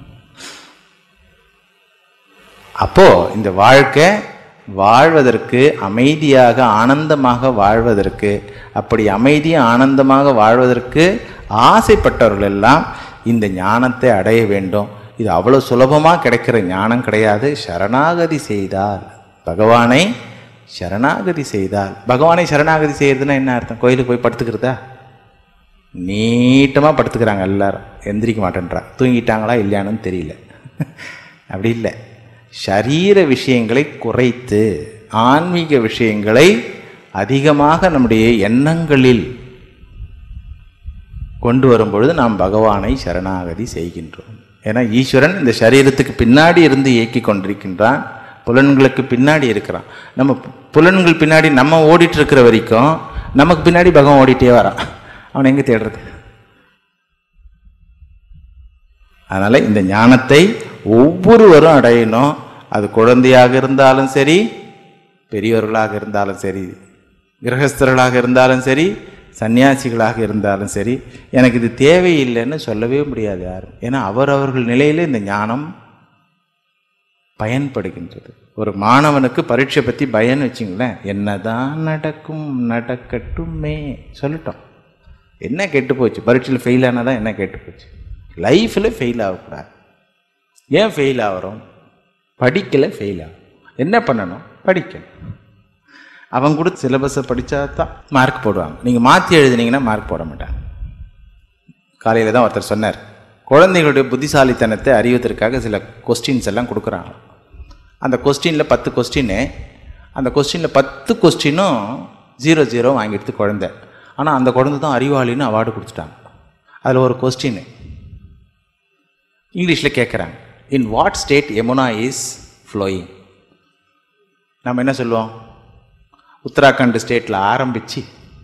அப்போ இந்த வாழ்க்கை வாழ்வதற்கு அமைதியாக ஆனந்தமாக வாழ்வதற்கு அப்படி அமைதி ஆனந்தமாக வாழ்வதற்கு ஆசைப்பட்டவர்கள் எல்லாம் இந்த ஞானத்தை அடைய வேண்டும் இது அவ்வளோ சுலபமாக கிடைக்கிற ஞானம் கிடையாது சரணாகதி செய்தால் பகவானை சரணாகதி செய்தால் பகவானை சரணாகதி செய்யறதுன்னா என்ன அர்த்தம் கோயிலுக்கு போய் படுத்துக்கிறதா நீட்டமாக படுத்துக்கிறாங்க எல்லாரும் எந்திரிக்க மாட்டேன்றா தூங்கிட்டாங்களா இல்லையானு தெரியல அப்படி இல்லை ஷரீர விஷயங்களை குறைத்து ஆன்மீக விஷயங்களை அதிகமாக நம்முடைய எண்ணங்களில் கொண்டு வரும்பொழுது நாம் பகவானை சரணாகதி செய்கின்றோம் ஏன்னா ஈஸ்வரன் இந்த சரீரத்துக்கு பின்னாடி இருந்து இயக்கி கொண்டிருக்கின்றான் புலன்களுக்கு பின்னாடி இருக்கிறான் நம்ம புலன்கள் பின்னாடி நம்ம ஓடிட்டு இருக்கிற வரைக்கும் நமக்கு பின்னாடி பகவான் ஓடிட்டே வரான் அவன் எங்கே தேடுறது அதனால் இந்த ஞானத்தை ஒவ்வொருவரும் அடையணும் அது குழந்தையாக இருந்தாலும் சரி பெரியவர்களாக இருந்தாலும் சரி கிரகஸ்தர்களாக இருந்தாலும் சரி சன்னியாசிகளாக இருந்தாலும் சரி எனக்கு இது தேவையில்லைன்னு சொல்லவே முடியாது யாரும் ஏன்னா அவரவர்கள் நிலையில இந்த ஞானம் பயன்படுகின்றது ஒரு மாணவனுக்கு பரீட்சை பற்றி பயன்னு வச்சுங்களேன் என்னதான் நடக்கும் நடக்கட்டுமே சொல்லட்டோம் என்ன கெட்டு போச்சு பரீட்சையில் ஃபெயில் ஆனாதான் என்ன கெட்டு போச்சு லைஃப்பில் ஃபெயில் ஆகக்கூடாது ஏன் ஃபெயில் ஆகிறோம் படிக்கல ஃபெயில் ஆகும் என்ன பண்ணணும் படிக்கணும் அவன் கூட சிலபஸை படித்தா தான் மார்க் போடுவாங்க நீங்கள் மாற்றி எழுதுனீங்கன்னா மார்க் போட மாட்டாங்க காலையில் தான் ஒருத்தர் சொன்னார் குழந்தைகளுடைய புத்திசாலித்தனத்தை அறிவதற்காக சில கொஸ்டின்ஸ் எல்லாம் கொடுக்குறாங்க அந்த கொஸ்டினில் பத்து கொஸ்டின்னு அந்த கொஸ்டினில் பத்து கொஸ்டினும் ஜீரோ ஜீரோ வாங்கிடுது குழந்தை ஆனால் அந்த குழந்தை தான் அறிவாளின்னு அவார்டு கொடுத்துட்டாங்க அதில் ஒரு கொஸ்டின் இங்கிலீஷில் கேட்குறாங்க in what state Yamuna is flowing நம்ம என்ன சொல்லுவோம் உத்தராகண்ட் ஸ்டேட்டில் ஆரம்பித்து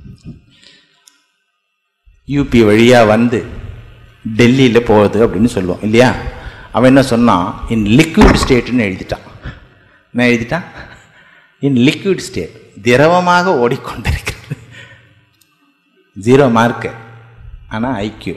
யூபி வழியாக வந்து டெல்லியில் போகுது அப்படின்னு சொல்லுவோம் இல்லையா அவன் என்ன சொன்னான் இன் லிக்விட் ஸ்டேட்னு எழுதிட்டான் என்ன எழுதிட்டான் இன் லிக்விட் ஸ்டேட் திரவமாக ஓடிக்கொண்டிருக்கிறது ஜீரோ மார்க்கு ஆனால் ஐக்கியூ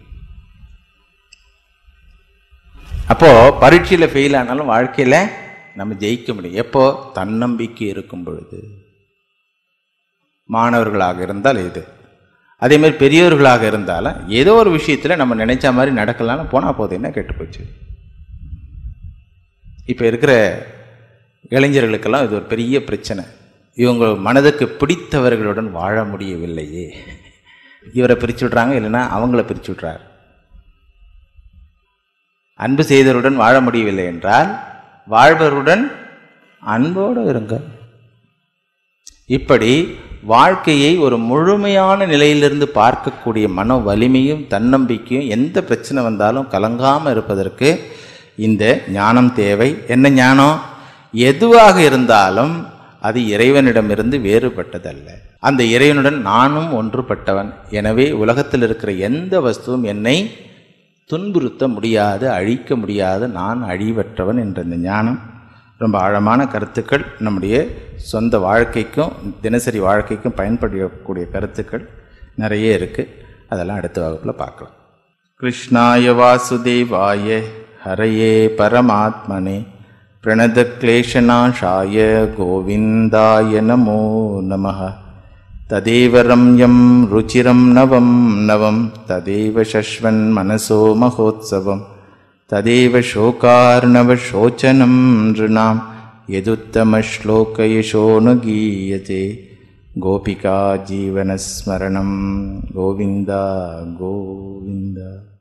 அப்போது பரீட்சையில் ஃபெயில் ஆனாலும் வாழ்க்கையில் நம்ம ஜெயிக்க முடியும் எப்போ தன்னம்பிக்கை இருக்கும் பொழுது மாணவர்களாக இருந்தால் இது அதே மாதிரி பெரியவர்களாக இருந்தாலும் ஏதோ ஒரு விஷயத்தில் நம்ம நினைச்ச மாதிரி நடக்கலாம்னு போனால் போதும் என்ன கெட்டு போச்சு இப்போ இருக்கிற இளைஞர்களுக்கெல்லாம் இது ஒரு பெரிய பிரச்சனை இவங்க மனதுக்கு பிடித்தவர்களுடன் வாழ முடியவில்லையே இவரை பிரிச்சு விட்றாங்க இல்லைன்னா அவங்கள பிரிச்சு விட்றாரு அன்பு செய்தவருடன் வாழ முடியவில்லை என்றால் வாழ்பவருடன் அன்போடு இருங்க இப்படி வாழ்க்கையை ஒரு முழுமையான நிலையிலிருந்து பார்க்கக்கூடிய மன வலிமையும் தன்னம்பிக்கையும் எந்த பிரச்சனை வந்தாலும் கலங்காமல் இருப்பதற்கு இந்த ஞானம் தேவை என்ன ஞானம் எதுவாக இருந்தாலும் அது இறைவனிடமிருந்து வேறுபட்டதல்ல அந்த இறைவனுடன் நானும் ஒன்றுபட்டவன் எனவே உலகத்தில் இருக்கிற எந்த வஸ்துவும் என்னை துன்புறுத்த முடியாது அழிக்க முடியாது நான் அழிவற்றவன் என்ற இந்த ஞானம் ரொம்ப ஆழமான கருத்துக்கள் நம்முடைய சொந்த வாழ்க்கைக்கும் தினசரி வாழ்க்கைக்கும் பயன்படக்கூடிய கருத்துக்கள் நிறைய இருக்குது அதெல்லாம் அடுத்த வகுப்பில் பார்க்கலாம் கிருஷ்ணாய வாசுதேவாய ஹரையே பரமாத்மனே प्रणतक्लेशनाशाय गोविन्दाय नमो नमः तदेव रम्यं रुचिरं नवं नवं तदेव शश्वन्मनसो महोत्सवं तदेव शोकार्णवशोचनं नृणां यदुत्तमश्लोकयशो न गीयते गोपिका जीवनस्मरणं गोविन्द गोविन्द